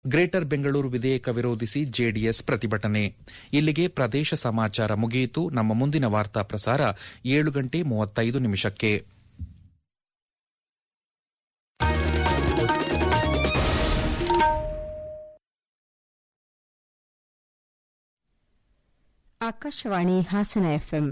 greater Bengaluru ವಿಧೇಯಕ ವಿರೋಧಿಸಿ JDS ಪ್ರತಿಭಟನೆ ಇಲ್ಲಿಗೆ ಪ್ರದೇಶ ಸಮಾಚಾರ ಮುಗಿಯಿತು ನಮ್ಮ ಮುಂದಿನ ವಾರ್ತಾ ಪ್ರಸಾರ ಏಳು ಗಂಟೆ ಮೂವತ್ತೈದು ನಿಮಿಷಕ್ಕೆ ಆಕಾಶವಾಣಿ ಹಾಸನ ಎಫ್ಎಂ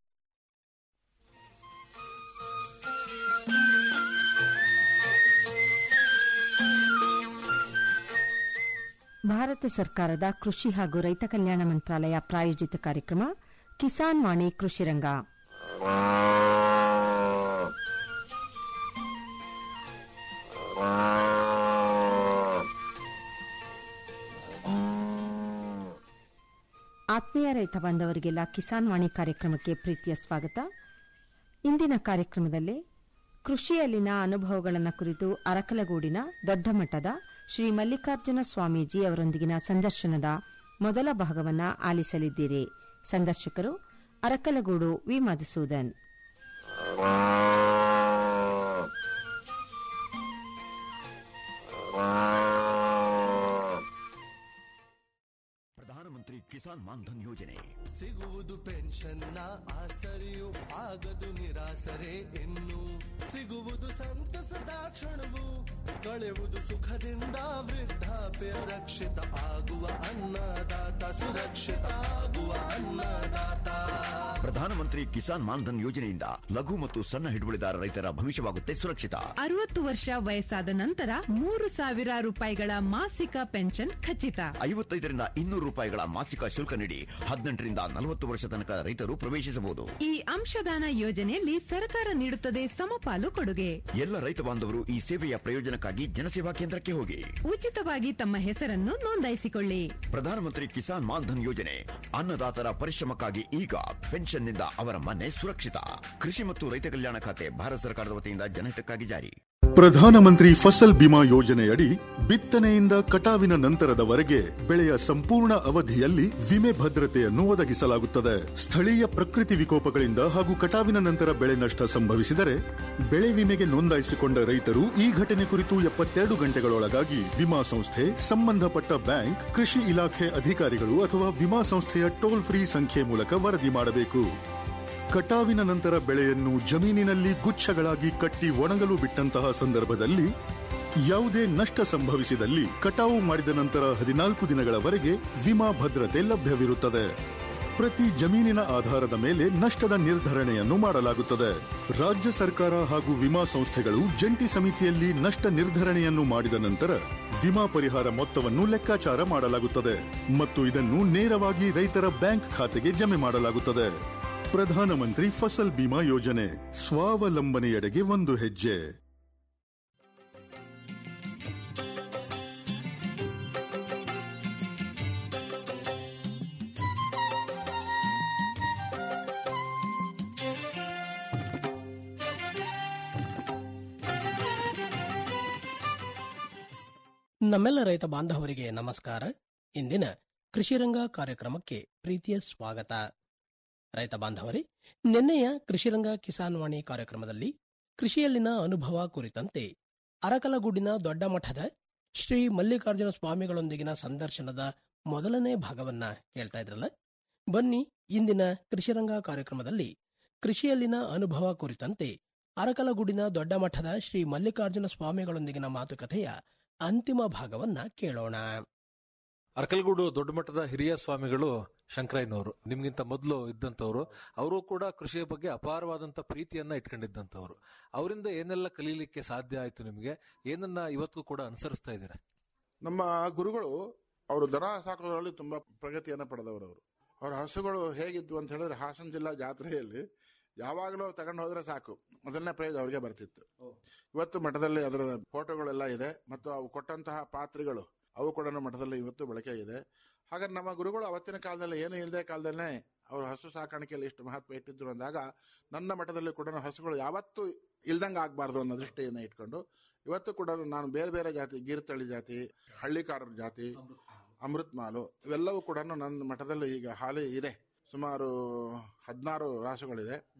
ಭಾರತ ಸರ್ಕಾರದ ಕೃಷಿ ಹಾಗೂ ರೈತ ಕಲ್ಯಾಣ ಮಂತ್ರಾಲಯ ಪ್ರಾಯೋಜಿತ ಕಾರ್ಯಕ್ರಮ ಕಿಸಾನ್ ವಾಣಿ ಕೃಷಿರಂಗ ಆತ್ಮೀಯ ರೈತ ಬಾಂಧವರಿಗೆಲ್ಲ ಕಿಸಾನ್ ವಾಣಿ ಕಾರ್ಯಕ್ರಮಕ್ಕೆ ಪ್ರೀತಿಯ ಸ್ವಾಗತ ಇಂದಿನ ಕಾರ್ಯಕ್ರಮದಲ್ಲಿ ಕೃಷಿಯಲ್ಲಿನ ಅನುಭವಗಳನ್ನು ಕುರಿತು ಅರಕಲಗೂಡಿನ ದೊಡ್ಡ ಮಟ್ಟದ ಶ್ರೀ ಮಲ್ಲಿಕಾರ್ಜುನ ಸ್ವಾಮೀಜಿ ಅವರೊಂದಿಗಿನ ಸಂದರ್ಶನದ ಮೊದಲ ಭಾಗವನ್ನು ಆಲಿಸಲಿದ್ದೀರಿ ಸಂದರ್ಶಕರು ಅರಕಲಗೂಡು ವಿ ಮಧುಸೂದನ್ ಪ್ರಧಾನಮಂತ್ರಿ ಕಿಸಾನ್ ಮಾನ್ಧನ್ ಯೋಜನೆ ಸಿಗುವುದು ಪೆನ್ಷನ್ನ ಆಸರೆಯು ಆಗದು ನಿರಾಸರೆ ಇನ್ನು ಸಿಗುವುದು ಸಂತಸದ ಕ್ಷಣವು ಕಳೆಯುವುದು ಸುಖದಿಂದ ವೃದ್ಧಾಪ್ಯ ರಕ್ಷಿತ ಆಗುವ ಅನ್ನದಾತ ಸುರಕ್ಷಿತ ಆಗುವ ಅನ್ನದಾತ ಪ್ರಧಾನಮಂತ್ರಿ ಕಿಸಾನ್ ಮಾನ್ಧನ್ ಯೋಜನೆಯಿಂದ ಲಘು ಮತ್ತು ಸಣ್ಣ ಹಿಡುವಳಿದಾರ ರೈತರ ಭವಿಷ್ಯವಾಗುತ್ತೆ ಸುರಕ್ಷಿತ ಅರವತ್ತು ವರ್ಷ ವಯಸ್ಸಾದ ನಂತರ ಮೂರು ಸಾವಿರ ರೂಪಾಯಿಗಳ ಮಾಸಿಕ ಪೆನ್ಷನ್ ಖಚಿತ ಐವತ್ತೈದರಿಂದ ಇನ್ನೂರು ರೂಪಾಯಿಗಳ ಮಾಸಿಕ ಶುಲ್ಕ ನೀಡಿ ಹದಿನೆಂಟರಿಂದ ನಲವತ್ತು ವರ್ಷ ತನಕ ರೈತರು ಪ್ರವೇಶಿಸಬಹುದು ಈ ಅಂಶದಾನ ಯೋಜನೆಯಲ್ಲಿ ಸರ್ಕಾರ ನೀಡುತ್ತದೆ ಸಮಪಾಲು ಕೊಡುಗೆ ಎಲ್ಲ ರೈತ ಬಾಂಧವರು ಈ ಸೇವೆಯ ಪ್ರಯೋಜನಕ್ಕಾಗಿ ಜನಸೇವಾ ಕೇಂದ್ರಕ್ಕೆ ಹೋಗಿ ಉಚಿತವಾಗಿ ತಮ್ಮ ಹೆಸರನ್ನು ನೋಂದಾಯಿಸಿಕೊಳ್ಳಿ ಪ್ರಧಾನಮಂತ್ರಿ ಕಿಸಾನ್ ಮಾನ್ಧನ್ ಯೋಜನೆ ಅನ್ನದಾತರ ಪರಿಶ್ರಮಕ್ಕಾಗಿ ಈಗ ಪೆನ್ಷನ್ನಿಂದ ಅವರ ಮನೆ ಸುರಕ್ಷಿತ ಕೃಷಿ ಮತ್ತು ರೈತ ಕಲ್ಯಾಣ ಖಾತೆ ಭಾರತ ಸರ್ಕಾರದ ವತಿಯಿಂದ ಜನಹಿತಕ್ಕಾಗಿ ಜಾರಿ ಪ್ರಧಾನಮಂತ್ರಿ ಫಸಲ್ ಬಿಮಾ ಯೋಜನೆಯಡಿ ಬಿತ್ತನೆಯಿಂದ ಕಟಾವಿನ ನಂತರದವರೆಗೆ ಬೆಳೆಯ ಸಂಪೂರ್ಣ ಅವಧಿಯಲ್ಲಿ ವಿಮೆ ಭದ್ರತೆಯನ್ನು ಒದಗಿಸಲಾಗುತ್ತದೆ ಸ್ಥಳೀಯ ಪ್ರಕೃತಿ ವಿಕೋಪಗಳಿಂದ ಹಾಗೂ ಕಟಾವಿನ ನಂತರ ಬೆಳೆ ನಷ್ಟ ಸಂಭವಿಸಿದರೆ ಬೆಳೆ ವಿಮೆಗೆ ನೋಂದಾಯಿಸಿಕೊಂಡ ರೈತರು ಈ ಘಟನೆ ಕುರಿತು ಎಪ್ಪತ್ತೆರಡು ಗಂಟೆಗಳೊಳಗಾಗಿ ವಿಮಾ ಸಂಸ್ಥೆ ಸಂಬಂಧಪಟ್ಟ ಬ್ಯಾಂಕ್ ಕೃಷಿ ಇಲಾಖೆ ಅಧಿಕಾರಿಗಳು ಅಥವಾ ವಿಮಾ ಸಂಸ್ಥೆಯ ಟೋಲ್ ಫ್ರೀ ಸಂಖ್ಯೆ ಮೂಲಕ ವರದಿ ಮಾಡಬೇಕು ಕಟಾವಿನ ನಂತರ ಬೆಳೆಯನ್ನು ಜಮೀನಿನಲ್ಲಿ ಗುಚ್ಛಗಳಾಗಿ ಕಟ್ಟಿ ಒಣಗಲು ಬಿಟ್ಟಂತಹ ಸಂದರ್ಭದಲ್ಲಿ ಯಾವುದೇ ನಷ್ಟ ಸಂಭವಿಸಿದಲ್ಲಿ ಕಟಾವು ಮಾಡಿದ ನಂತರ ಹದಿನಾಲ್ಕು ದಿನಗಳವರೆಗೆ ವಿಮಾ ಭದ್ರತೆ ಲಭ್ಯವಿರುತ್ತದೆ ಪ್ರತಿ ಜಮೀನಿನ ಆಧಾರದ ಮೇಲೆ ನಷ್ಟದ ನಿರ್ಧರಣೆಯನ್ನು ಮಾಡಲಾಗುತ್ತದೆ ರಾಜ್ಯ ಸರ್ಕಾರ ಹಾಗೂ ವಿಮಾ ಸಂಸ್ಥೆಗಳು ಜಂಟಿ ಸಮಿತಿಯಲ್ಲಿ ನಷ್ಟ ನಿರ್ಧರಣೆಯನ್ನು ಮಾಡಿದ ನಂತರ ವಿಮಾ ಪರಿಹಾರ ಮೊತ್ತವನ್ನು ಲೆಕ್ಕಾಚಾರ ಮಾಡಲಾಗುತ್ತದೆ ಮತ್ತು ಇದನ್ನು ನೇರವಾಗಿ ರೈತರ ಬ್ಯಾಂಕ್ ಖಾತೆಗೆ ಜಮೆ ಮಾಡಲಾಗುತ್ತದೆ ಪ್ರಧಾನಮಂತ್ರಿ ಫಸಲ್ ಬಿಮಾ ಯೋಜನೆ ಸ್ವಾವಲಂಬನೆಯೆಡೆಗೆ ಒಂದು ಹೆಜ್ಜೆ ನಮ್ಮೆಲ್ಲ ರೈತ ಬಾಂಧವರಿಗೆ ನಮಸ್ಕಾರ ಇಂದಿನ ಕೃಷಿರಂಗ ಕಾರ್ಯಕ್ರಮಕ್ಕೆ ಪ್ರೀತಿಯ ಸ್ವಾಗತ ರೈತ ಬಾಂಧವರೇ ನಿನ್ನೆಯ ಕೃಷಿರಂಗ ಕಿಸಾನ್ ವಾಣಿ ಕಾರ್ಯಕ್ರಮದಲ್ಲಿ ಕೃಷಿಯಲ್ಲಿನ ಅನುಭವ ಕುರಿತಂತೆ ಅರಕಲಗೂಡಿನ ದೊಡ್ಡ ಮಠದ ಶ್ರೀ ಮಲ್ಲಿಕಾರ್ಜುನ ಸ್ವಾಮಿಗಳೊಂದಿಗಿನ ಸಂದರ್ಶನದ ಮೊದಲನೇ ಭಾಗವನ್ನ ಕೇಳ್ತಾ ಇದ್ರಲ್ಲ ಬನ್ನಿ ಇಂದಿನ ಕೃಷಿರಂಗ ಕಾರ್ಯಕ್ರಮದಲ್ಲಿ ಕೃಷಿಯಲ್ಲಿನ ಅನುಭವ ಕುರಿತಂತೆ ಅರಕಲಗೂಡಿನ ದೊಡ್ಡ ಮಠದ ಶ್ರೀ ಮಲ್ಲಿಕಾರ್ಜುನ ಸ್ವಾಮಿಗಳೊಂದಿಗಿನ ಮಾತುಕತೆಯ ಅಂತಿಮ ಭಾಗವನ್ನ ಕೇಳೋಣ ಅರ್ಕಲ್ಗೂಡು ದೊಡ್ಡ ಮಟ್ಟದ ಹಿರಿಯ ಸ್ವಾಮಿಗಳು ಶಂಕರಯ್ಯನವರು ನಿಮ್ಗಿಂತ ಮೊದಲು ಇದ್ದಂತವ್ರು ಅವರು ಕೂಡ ಕೃಷಿಯ ಬಗ್ಗೆ ಅಪಾರವಾದಂತ ಪ್ರೀತಿಯನ್ನ ಇಟ್ಕೊಂಡಿದ್ದಂತವ್ರು ಅವರಿಂದ ಏನೆಲ್ಲ ಕಲೀಲಿಕ್ಕೆ ಸಾಧ್ಯ ಆಯ್ತು ನಿಮ್ಗೆ ಏನನ್ನ ಇವತ್ತು ಕೂಡ ಅನುಸರಿಸ್ತಾ ಇದ್ದೀರಾ ನಮ್ಮ ಗುರುಗಳು ಅವರು ದನ ಸಾಕೋದ್ರಲ್ಲಿ ತುಂಬಾ ಪ್ರಗತಿಯನ್ನು ಪಡೆದವರು ಅವರು ಅವರ ಹಸುಗಳು ಹೇಗಿದ್ವು ಅಂತ ಹೇಳಿದ್ರೆ ಹಾಸನ ಜಿಲ್ಲಾ ಜಾತ್ರೆಯಲ್ಲಿ ಯಾವಾಗಲೂ ತಗೊಂಡು ಹೋದ್ರೆ ಸಾಕು ಮೊದಲನೇ ಪ್ರೈಸ್ ಅವ್ರಿಗೆ ಬರ್ತಿತ್ತು ಇವತ್ತು ಮಠದಲ್ಲಿ ಅದರ ಫೋಟೋಗಳೆಲ್ಲ ಇದೆ ಮತ್ತು ಅವು ಕೊಟ್ಟಂತಹ ಪಾತ್ರೆಗಳು ಅವು ಕೂಡ ಮಠದಲ್ಲಿ ಇವತ್ತು ಬಳಕೆ ಇದೆ ಹಾಗಾದ್ರೆ ನಮ್ಮ ಗುರುಗಳು ಅವತ್ತಿನ ಕಾಲದಲ್ಲಿ ಏನು ಇಲ್ಲದೆ ಕಾಲದಲ್ಲೇ ಅವರು ಹಸು ಸಾಕಾಣಿಕೆಯಲ್ಲಿ ಎಷ್ಟು ಮಹತ್ವ ಇಟ್ಟಿದ್ರು ಅಂದಾಗ ನನ್ನ ಮಠದಲ್ಲಿ ಕೂಡ ಹಸುಗಳು ಯಾವತ್ತೂ ಇಲ್ದಂಗೆ ಆಗಬಾರ್ದು ಅನ್ನೋ ದೃಷ್ಟಿಯನ್ನು ಇಟ್ಕೊಂಡು ಇವತ್ತು ಕೂಡ ನಾನು ಬೇರೆ ಬೇರೆ ಜಾತಿ ಗೀರ್ತಳಿ ಜಾತಿ ಹಳ್ಳಿಕಾರರ ಜಾತಿ ಅಮೃತ್ ಮಾಲು ಇವೆಲ್ಲವೂ ಕೂಡ ನನ್ನ ಮಠದಲ್ಲಿ ಈಗ ಹಾಲಿ ಇದೆ ಸುಮಾರು ಹದಿನಾರು ರಾಸುಗಳಿದೆ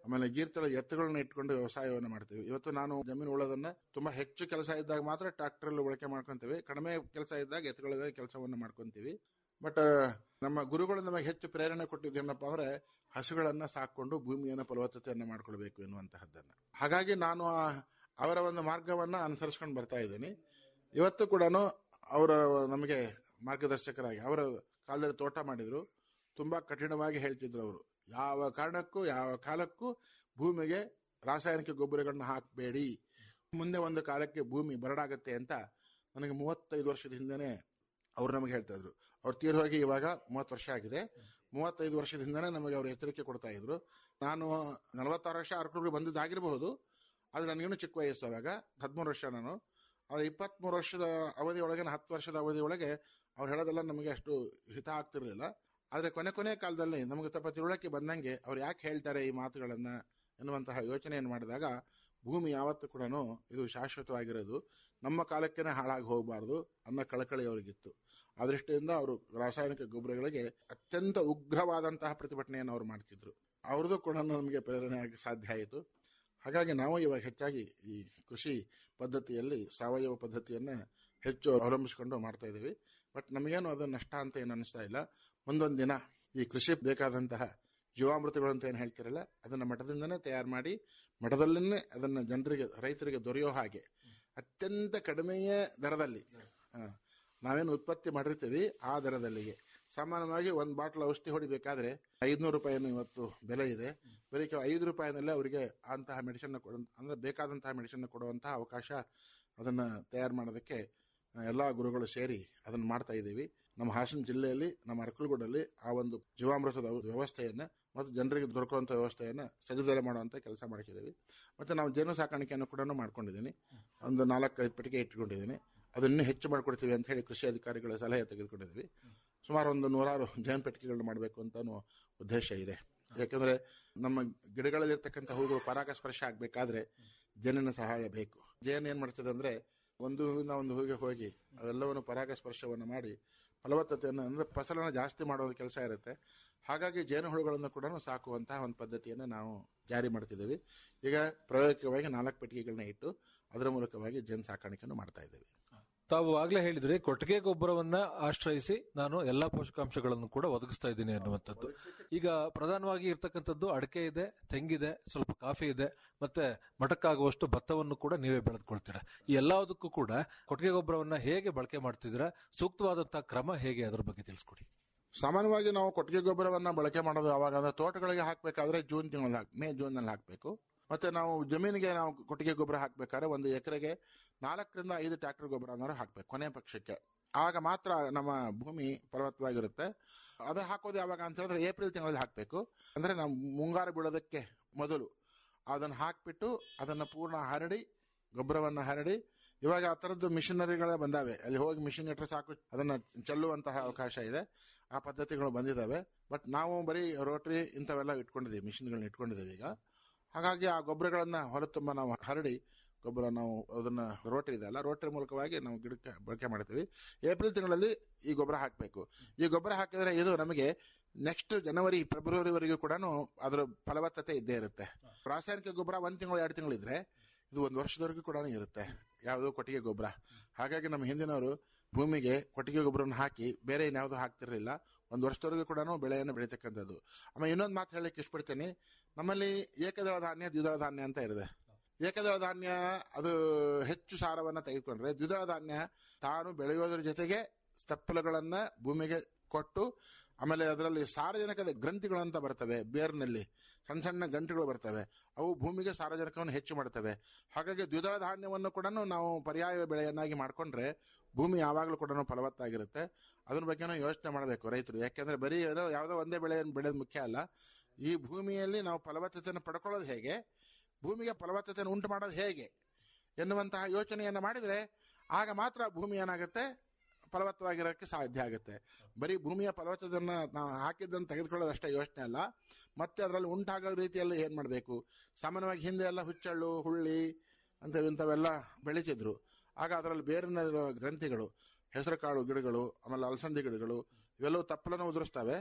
ಆಮೇಲೆ ಗೀರ್ತಳ ಎತ್ತುಗಳನ್ನ ಇಟ್ಕೊಂಡು ವ್ಯವಸಾಯವನ್ನು ಮಾಡ್ತೀವಿ ಇವತ್ತು ನಾನು ಜಮೀನು ಉಳೋದನ್ನ ತುಂಬಾ ಹೆಚ್ಚು ಕೆಲಸ ಇದ್ದಾಗ ಮಾತ್ರ ಟ್ರಾಕ್ಟರ್ ಬಳಕೆ ಮಾಡ್ಕೊಂತೀವಿ ಕಡಿಮೆ ಕೆಲಸ ಇದ್ದಾಗ ಎತ್ತುಗಳ ಕೆಲಸವನ್ನು ಮಾಡ್ಕೊಂತೀವಿ ಬಟ್ ನಮ್ಮ ಗುರುಗಳು ನಮಗೆ ಹೆಚ್ಚು ಪ್ರೇರಣೆ ಕೊಟ್ಟಿದ್ದು ಏನಪ್ಪಾ ಅಂದ್ರೆ ಹಸುಗಳನ್ನ ಸಾಕೊಂಡು ಭೂಮಿಯನ್ನು ಫಲವತ್ತತೆಯನ್ನ ಮಾಡ್ಕೊಳ್ಬೇಕು ಎನ್ನುವಂತಹದ್ದನ್ನ ಹಾಗಾಗಿ ನಾನು ಆ- ಅವರ ಒಂದು ಮಾರ್ಗವನ್ನ ಅನುಸರಿಸ್ಕೊಂಡು ಬರ್ತಾ ಇದ್ದೀನಿ ಇವತ್ತು ಕೂಡ ಅವರ ನಮಗೆ ಮಾರ್ಗದರ್ಶಕರಾಗಿ ಅವರ ಕಾಲದಲ್ಲಿ ತೋಟ ಮಾಡಿದ್ರು ತುಂಬಾ ಕಠಿಣವಾಗಿ ಹೇಳ್ತಿದ್ರು ಅವರು ಯಾವ ಕಾರಣಕ್ಕೂ ಯಾವ ಕಾಲಕ್ಕೂ ಭೂಮಿಗೆ ರಾಸಾಯನಿಕ ಗೊಬ್ಬರಗಳನ್ನ ಹಾಕಬೇಡಿ ಮುಂದೆ ಒಂದು ಕಾಲಕ್ಕೆ ಭೂಮಿ ಬರಡಾಗತ್ತೆ ಅಂತ ನನಗೆ ಮೂವತ್ತೈದು ವರ್ಷದ ಹಿಂದೆನೆ ಅವ್ರು ನಮಗೆ ಹೇಳ್ತಾ ಇದ್ರು ಅವ್ರು ತೀರ್ ಹೋಗಿ ಇವಾಗ ಮೂವತ್ತು ವರ್ಷ ಆಗಿದೆ ಮೂವತ್ತೈದು ವರ್ಷದ ಹಿಂದೆನೆ ನಮಗೆ ಅವರು ಎಚ್ಚರಿಕೆ ಕೊಡ್ತಾ ಇದ್ರು ನಾನು ನಲವತ್ತಾರು ವರ್ಷ ಅರ್ಕೂರು ಬಂದಿದ್ದಾಗಿರಬಹುದು ಆದ್ರೆ ನನಗೇನು ಚಿಕ್ಕ ವಯಸ್ಸು ಅವಾಗ ಹದಿಮೂರು ವರ್ಷ ನಾನು ಅವ್ರ ಇಪ್ಪತ್ಮೂರು ವರ್ಷದ ಅವಧಿಯೊಳಗೆ ಹತ್ತು ವರ್ಷದ ಅವಧಿಯೊಳಗೆ ಅವ್ರು ಹೇಳೋದೆಲ್ಲ ನಮಗೆ ಅಷ್ಟು ಹಿತ ಆಗ್ತಿರ್ಲಿಲ್ಲ ಆದ್ರೆ ಕೊನೆ ಕೊನೆ ಕಾಲದಲ್ಲಿ ನಮಗೆ ತಪ್ಪ ತಿಳುವಳಿಕೆ ಬಂದಂಗೆ ಅವ್ರು ಯಾಕೆ ಹೇಳ್ತಾರೆ ಈ ಮಾತುಗಳನ್ನ ಎನ್ನುವಂತಹ ಯೋಚನೆಯನ್ನು ಮಾಡಿದಾಗ ಭೂಮಿ ಯಾವತ್ತೂ ಕೂಡ ಇದು ಶಾಶ್ವತವಾಗಿರೋದು ನಮ್ಮ ಕಾಲಕ್ಕೇನೆ ಹಾಳಾಗಿ ಹೋಗಬಾರ್ದು ಅನ್ನೋ ಕಳಕಳಿ ಅವರಿಗಿತ್ತು ಆ ದೃಷ್ಟಿಯಿಂದ ಅವರು ರಾಸಾಯನಿಕ ಗೊಬ್ಬರಗಳಿಗೆ ಅತ್ಯಂತ ಉಗ್ರವಾದಂತಹ ಪ್ರತಿಭಟನೆಯನ್ನು ಅವರು ಮಾಡ್ತಿದ್ರು ಅವ್ರದ್ದು ಕೂಡ ನಮಗೆ ಪ್ರೇರಣೆ ಆಗಿ ಸಾಧ್ಯ ಆಯಿತು ಹಾಗಾಗಿ ನಾವು ಇವಾಗ ಹೆಚ್ಚಾಗಿ ಈ ಕೃಷಿ ಪದ್ಧತಿಯಲ್ಲಿ ಸಾವಯವ ಪದ್ಧತಿಯನ್ನ ಹೆಚ್ಚು ಅವಲಂಬಿಸಿಕೊಂಡು ಮಾಡ್ತಾ ಇದ್ದೀವಿ ಬಟ್ ನಮಗೇನು ಅದು ನಷ್ಟ ಅಂತ ಏನು ಅನಿಸ್ತಾ ಇಲ್ಲ ಮುಂದೊಂದು ದಿನ ಈ ಕೃಷಿ ಬೇಕಾದಂತಹ ಜೀವಾಮೃತಗಳು ಅಂತ ಏನು ಹೇಳ್ತಿರಲ್ಲ ಅದನ್ನ ಮಠದಿಂದನೇ ತಯಾರು ಮಾಡಿ ಮಠದಲ್ಲೇ ಅದನ್ನ ಜನರಿಗೆ ರೈತರಿಗೆ ದೊರೆಯೋ ಹಾಗೆ ಅತ್ಯಂತ ಕಡಿಮೆಯ ದರದಲ್ಲಿ ಆ, ನಾವೇನು ಉತ್ಪತ್ತಿ ಮಾಡಿರ್ತೀವಿ ಆ ದರದಲ್ಲಿಗೆ ಸಾಮಾನ್ಯವಾಗಿ ಒಂದು ಬಾಟ್ಲ್ ಔಷಧಿ ಹೊಡಿಬೇಕಾದ್ರೆ ಐದ್ನೂರು ರೂಪಾಯಿಯನ್ನು ಇವತ್ತು ಬೆಲೆ ಇದೆ ಬರೀ ಕೇವಲ ಐದು ರೂಪಾಯಿನಲ್ಲೇ ಅವರಿಗೆ ಅಂತಹ ಮೆಡಿಸಿನ್ ಕೊಡ ಅಂದ್ರೆ ಬೇಕಾದಂತಹ ಮೆಡಿಸಿನ್ ಕೊಡುವಂತಹ ಅವಕಾಶ ಅದನ್ನ ತಯಾರು ಮಾಡೋದಕ್ಕೆ ಆ, ಎಲ್ಲಾ ಗುರುಗಳು ಸೇರಿ ಅದನ್ನ ಮಾಡ್ತಾ ಇದ್ದೀವಿ ನಮ್ಮ ಹಾಸನ ಜಿಲ್ಲೆಯಲ್ಲಿ ನಮ್ಮ ಅರಕಲಗೂಡಲ್ಲಿ ಆ ಒಂದು ಜೀವಾಮೃತದ ವ್ಯವಸ್ಥೆಯನ್ನ ಮತ್ತು ಜನರಿಗೆ ದೊರಕುವಂತ ವ್ಯವಸ್ಥೆಯನ್ನ ಸಜ್ಜದಲ್ಲೇ ಮಾಡುವಂತ ಕೆಲಸ ಮಾಡ್ತಿದ್ದೀವಿ ಮತ್ತೆ ನಾವು ಜೇನು ಸಾಕಾಣಿಕೆಯನ್ನು ಕೂಡ ಮಾಡ್ಕೊಂಡಿದ್ದೀನಿ ಒಂದು ನಾಲ್ಕೈದು ಪೆಟ್ಟಿಗೆ ಇಟ್ಕೊಂಡಿದ್ದೀನಿ ಅದನ್ನು ಹೆಚ್ಚು ಮಾಡ್ಕೊಡ್ತೀವಿ ಅಂತ ಹೇಳಿ ಕೃಷಿ ಅಧಿಕಾರಿಗಳ ಸಲಹೆ ತೆಗೆದುಕೊಂಡಿದ್ದೀವಿ ಸುಮಾರು ಒಂದು ನೂರಾರು ಜೇನು ಪೆಟ್ಟಿಗೆಗಳನ್ನ ಮಾಡಬೇಕು ಅಂತ ಉದ್ದೇಶ ಇದೆ ಯಾಕಂದ್ರೆ ನಮ್ಮ ಗಿಡಗಳಲ್ಲಿರ್ತಕ್ಕಂಥ ಹೂಗಳು ಪರಾಗಸ್ಪರ್ಶ ಆಗ್ಬೇಕಾದ್ರೆ ಜೇನಿನ ಸಹಾಯ ಬೇಕು ಜೇನು ಏನ್ ಮಾಡ್ತದೆ ಅಂದ್ರೆ ಒಂದು ಹೂವಿನ ಒಂದು ಹೂವಿಗೆ ಹೋಗಿ ಅವೆಲ್ಲವನ್ನು ಪರಾಗಸ್ಪರ್ಶವನ್ನು ಮಾಡಿ ಫಲವತ್ತತೆಯನ್ನು ಅಂದ್ರೆ ಫಸಲನ್ನು ಜಾಸ್ತಿ ಮಾಡೋ ಕೆಲಸ ಇರುತ್ತೆ ಹಾಗಾಗಿ ಜೇನುಹುಳುಗಳನ್ನು ಕೂಡ ಸಾಕುವಂತಹ ಒಂದು ಪದ್ಧತಿಯನ್ನು ನಾವು ಜಾರಿ ಮಾಡ್ತಿದ್ದೀವಿ ಈಗ ಪ್ರಾಯೋಗಿಕವಾಗಿ ನಾಲ್ಕು ಪೆಟ್ಟಿಗೆಗಳನ್ನ ಇಟ್ಟು ಅದರ ಮೂಲಕವಾಗಿ ಜೇನು ಸಾಕಾಣಿಕೆಯನ್ನು ಮಾಡ್ತಾ ಇದ್ದೇವೆ ತಾವು ಆಗ್ಲೇ ಹೇಳಿದ್ರಿ ಕೊಟ್ಟಿಗೆ ಗೊಬ್ಬರವನ್ನ ಆಶ್ರಯಿಸಿ ನಾನು ಎಲ್ಲಾ ಪೋಷಕಾಂಶಗಳನ್ನು ಕೂಡ ಒದಗಿಸ್ತಾ ಇದ್ದೀನಿ ಅನ್ನುವಂಥದ್ದು ಈಗ ಪ್ರಧಾನವಾಗಿ ಇರ್ತಕ್ಕಂಥದ್ದು ಅಡಕೆ ಇದೆ ತೆಂಗಿದೆ ಸ್ವಲ್ಪ ಕಾಫಿ ಇದೆ ಮತ್ತೆ ಮಠಕ್ಕಾಗುವಷ್ಟು ಭತ್ತವನ್ನು ಕೂಡ ನೀವೇ ಬೆಳೆದುಕೊಳ್ತೀರಾ ಈ ಎಲ್ಲದಕ್ಕೂ ಕೂಡ ಕೊಟ್ಟಿಗೆ ಗೊಬ್ಬರವನ್ನ ಹೇಗೆ ಬಳಕೆ ಮಾಡ್ತಿದ್ದೀರಾ ಸೂಕ್ತವಾದಂತಹ ಕ್ರಮ ಹೇಗೆ ಅದರ ಬಗ್ಗೆ ತಿಳಿಸ್ಕೊಡಿ ಸಾಮಾನ್ಯವಾಗಿ ನಾವು ಕೊಟ್ಟಿಗೆ ಗೊಬ್ಬರವನ್ನ ಬಳಕೆ ಮಾಡೋದು ಯಾವಾಗ ಅಂದ್ರೆ ತೋಟಗಳಿಗೆ ಹಾಕಬೇಕಾದ್ರೆ ಜೂನ್ ತಿಂಗಳಲ್ಲಿ ಹಾಕ್ ಮೇ ಜೂನ್ ನಲ್ಲಿ ಹಾಕಬೇಕು ಮತ್ತೆ ನಾವು ಜಮೀನಿಗೆ ನಾವು ಕೊಟ್ಟಿಗೆ ಗೊಬ್ಬರ ಹಾಕ್ಬೇಕಾದ್ರೆ ಒಂದು ಎಕರೆಗೆ ನಾಲ್ಕರಿಂದ ಐದು ಟ್ರಾಕ್ಟರ್ ಗೊಬ್ಬರ ಅನ್ನೋರು ಹಾಕ್ಬೇಕು ಕೊನೆ ಪಕ್ಷಕ್ಕೆ ಆಗ ಮಾತ್ರ ನಮ್ಮ ಭೂಮಿ ಫಲವತ್ತವಾಗಿರುತ್ತೆ ಅದು ಹಾಕೋದು ಯಾವಾಗ ಅಂತ ಹೇಳಿದ್ರೆ ಏಪ್ರಿಲ್ ತಿಂಗಳಲ್ಲಿ ಹಾಕಬೇಕು ಅಂದ್ರೆ ನಾವು ಮುಂಗಾರು ಬೀಳೋದಕ್ಕೆ ಮೊದಲು ಅದನ್ನು ಹಾಕ್ಬಿಟ್ಟು ಅದನ್ನು ಪೂರ್ಣ ಹರಡಿ ಗೊಬ್ಬರವನ್ನು ಹರಡಿ ಇವಾಗ ಆ ಥರದ್ದು ಮಿಷನರಿಗಳೇ ಬಂದಾವೆ ಅಲ್ಲಿ ಹೋಗಿ ಮಿಷಿನ್ ಇಟ್ಟರೆ ಸಾಕು ಅದನ್ನ ಚೆಲ್ಲುವಂತಹ ಅವಕಾಶ ಇದೆ ಆ ಪದ್ಧತಿಗಳು ಬಂದಿದ್ದಾವೆ ಬಟ್ ನಾವು ಬರೀ ರೋಟ್ರಿ ಇಂಥವೆಲ್ಲ ಇಟ್ಕೊಂಡಿದ್ದೀವಿ ಮಿಷಿನ್ಗಳನ್ನ ಇಟ್ಕೊಂಡಿದ್ದೀವಿ ಈಗ ಹಾಗಾಗಿ ಆ ಗೊಬ್ಬರಗಳನ್ನ ಹೊರ ತುಂಬ ನಾವು ಹರಡಿ ಗೊಬ್ಬರ ನಾವು ಅದನ್ನ ರೋಟ್ರಿ ಇದೆ ಅಲ್ಲ ರೋಟ್ರಿ ಮೂಲಕವಾಗಿ ನಾವು ಗಿಡಕ್ಕೆ ಬಳಕೆ ಮಾಡ್ತೀವಿ ಏಪ್ರಿಲ್ ತಿಂಗಳಲ್ಲಿ ಈ ಗೊಬ್ಬರ ಹಾಕಬೇಕು ಈ ಗೊಬ್ಬರ ಹಾಕಿದ್ರೆ ಇದು ನಮಗೆ ನೆಕ್ಸ್ಟ್ ಜನವರಿ ಫೆಬ್ರವರಿವರೆಗೂ ಕೂಡ ಅದರ ಫಲವತ್ತತೆ ಇದ್ದೇ ಇರುತ್ತೆ ರಾಸಾಯನಿಕ ಗೊಬ್ಬರ ಒಂದ್ ತಿಂಗಳು ಎರಡು ತಿಂಗಳು ಇದ್ರೆ ಇದು ಒಂದು ವರ್ಷದವರೆಗೂ ಕೂಡ ಇರುತ್ತೆ ಯಾವುದೋ ಕೊಟ್ಟಿಗೆ ಗೊಬ್ಬರ ಹಾಗಾಗಿ ನಮ್ಮ ಹಿಂದಿನವರು ಭೂಮಿಗೆ ಕೊಟ್ಟಿಗೆ ಗೊಬ್ಬರವನ್ನು ಹಾಕಿ ಬೇರೆ ಇನ್ಯಾವುದೂ ಹಾಕ್ತಿರ್ಲಿಲ್ಲ ಒಂದು ವರ್ಷದವರೆಗೂ ಕೂಡ ಬೆಳೆಯನ್ನು ಬೆಳೀತಕ್ಕಂಥದ್ದು ಆಮೇಲೆ ಇನ್ನೊಂದು ಮಾತು ಹೇಳಲಿಕ್ಕೆ ಇಷ್ಟಪಡ್ತೀನಿ ನಮ್ಮಲ್ಲಿ ಏಕದಳ ಧಾನ್ಯ ದ್ವಿದಳ ಧಾನ್ಯ ಅಂತ ಇರುತ್ತೆ ಏಕದಳ ಧಾನ್ಯ ಅದು ಹೆಚ್ಚು ಸಾರವನ್ನ ತೆಗೆದುಕೊಂಡ್ರೆ ದ್ವಿದಳ ಧಾನ್ಯ ತಾನು ಬೆಳೆಯೋದ್ರ ಜೊತೆಗೆ ಸ್ಥಪ್ಪಲಗಳನ್ನ ಭೂಮಿಗೆ ಕೊಟ್ಟು ಆಮೇಲೆ ಅದರಲ್ಲಿ ಸಾರಜನಕದ ಗ್ರಂಥಿಗಳಂತ ಬರ್ತವೆ ಬೇರ್ನಲ್ಲಿ ಸಣ್ಣ ಸಣ್ಣ ಗಂಟುಗಳು ಬರ್ತವೆ ಅವು ಭೂಮಿಗೆ ಸಾರಜನಕವನ್ನು ಹೆಚ್ಚು ಮಾಡ್ತವೆ ಹಾಗಾಗಿ ದ್ವಿದಳ ಧಾನ್ಯವನ್ನು ಕೂಡ ನಾವು ಪರ್ಯಾಯ ಬೆಳೆಯನ್ನಾಗಿ ಮಾಡ್ಕೊಂಡ್ರೆ ಭೂಮಿ ಯಾವಾಗಲೂ ಕೂಡ ಫಲವತ್ತಾಗಿರುತ್ತೆ ಅದ್ರ ಬಗ್ಗೆನೂ ಯೋಚನೆ ಮಾಡಬೇಕು ರೈತರು ಯಾಕೆಂದ್ರೆ ಬರೀ ಏನೋ ಯಾವುದೋ ಒಂದೇ ಬೆಳೆ ಬೆಳೆಯೋದು ಮುಖ್ಯ ಅಲ್ಲ ಈ ಭೂಮಿಯಲ್ಲಿ ನಾವು ಫಲವತ್ತತೆಯನ್ನು ಪಡ್ಕೊಳ್ಳೋದು ಹೇಗೆ ಭೂಮಿಗೆ ಫಲವತ್ತತೆಯನ್ನು ಉಂಟು ಮಾಡೋದು ಹೇಗೆ ಎನ್ನುವಂತಹ ಯೋಚನೆಯನ್ನು ಮಾಡಿದರೆ ಆಗ ಮಾತ್ರ ಭೂಮಿ ಏನಾಗುತ್ತೆ ಫಲವತ್ತವಾಗಿರೋಕ್ಕೆ ಸಾಧ್ಯ ಆಗುತ್ತೆ ಬರೀ ಭೂಮಿಯ ಫಲವತ್ತತೆಯನ್ನು ನಾವು ಹಾಕಿದ್ದನ್ನು ತೆಗೆದುಕೊಳ್ಳೋದಷ್ಟೇ ಯೋಚನೆ ಅಲ್ಲ ಮತ್ತೆ ಅದರಲ್ಲಿ ಉಂಟಾಗೋ ರೀತಿಯಲ್ಲಿ ಏನು ಮಾಡಬೇಕು ಸಾಮಾನ್ಯವಾಗಿ ಹಿಂದೆ ಎಲ್ಲ ಹುಚ್ಚಳ್ಳು ಹುಳ್ಳಿ ಅಂತ ಇಂಥವೆಲ್ಲ ಬೆಳೀತಿದ್ರು ಆಗ ಅದರಲ್ಲಿ ಬೇರಿನ ಗ್ರಂಥಿಗಳು ಹೆಸರುಕಾಳು ಗಿಡಗಳು ಆಮೇಲೆ ಅಲಸಂದಿ ಗಿಡಗಳು ಇವೆಲ್ಲವೂ ತಪ್ಪಲನ್ನು ಉದುರಿಸ್ತವೆ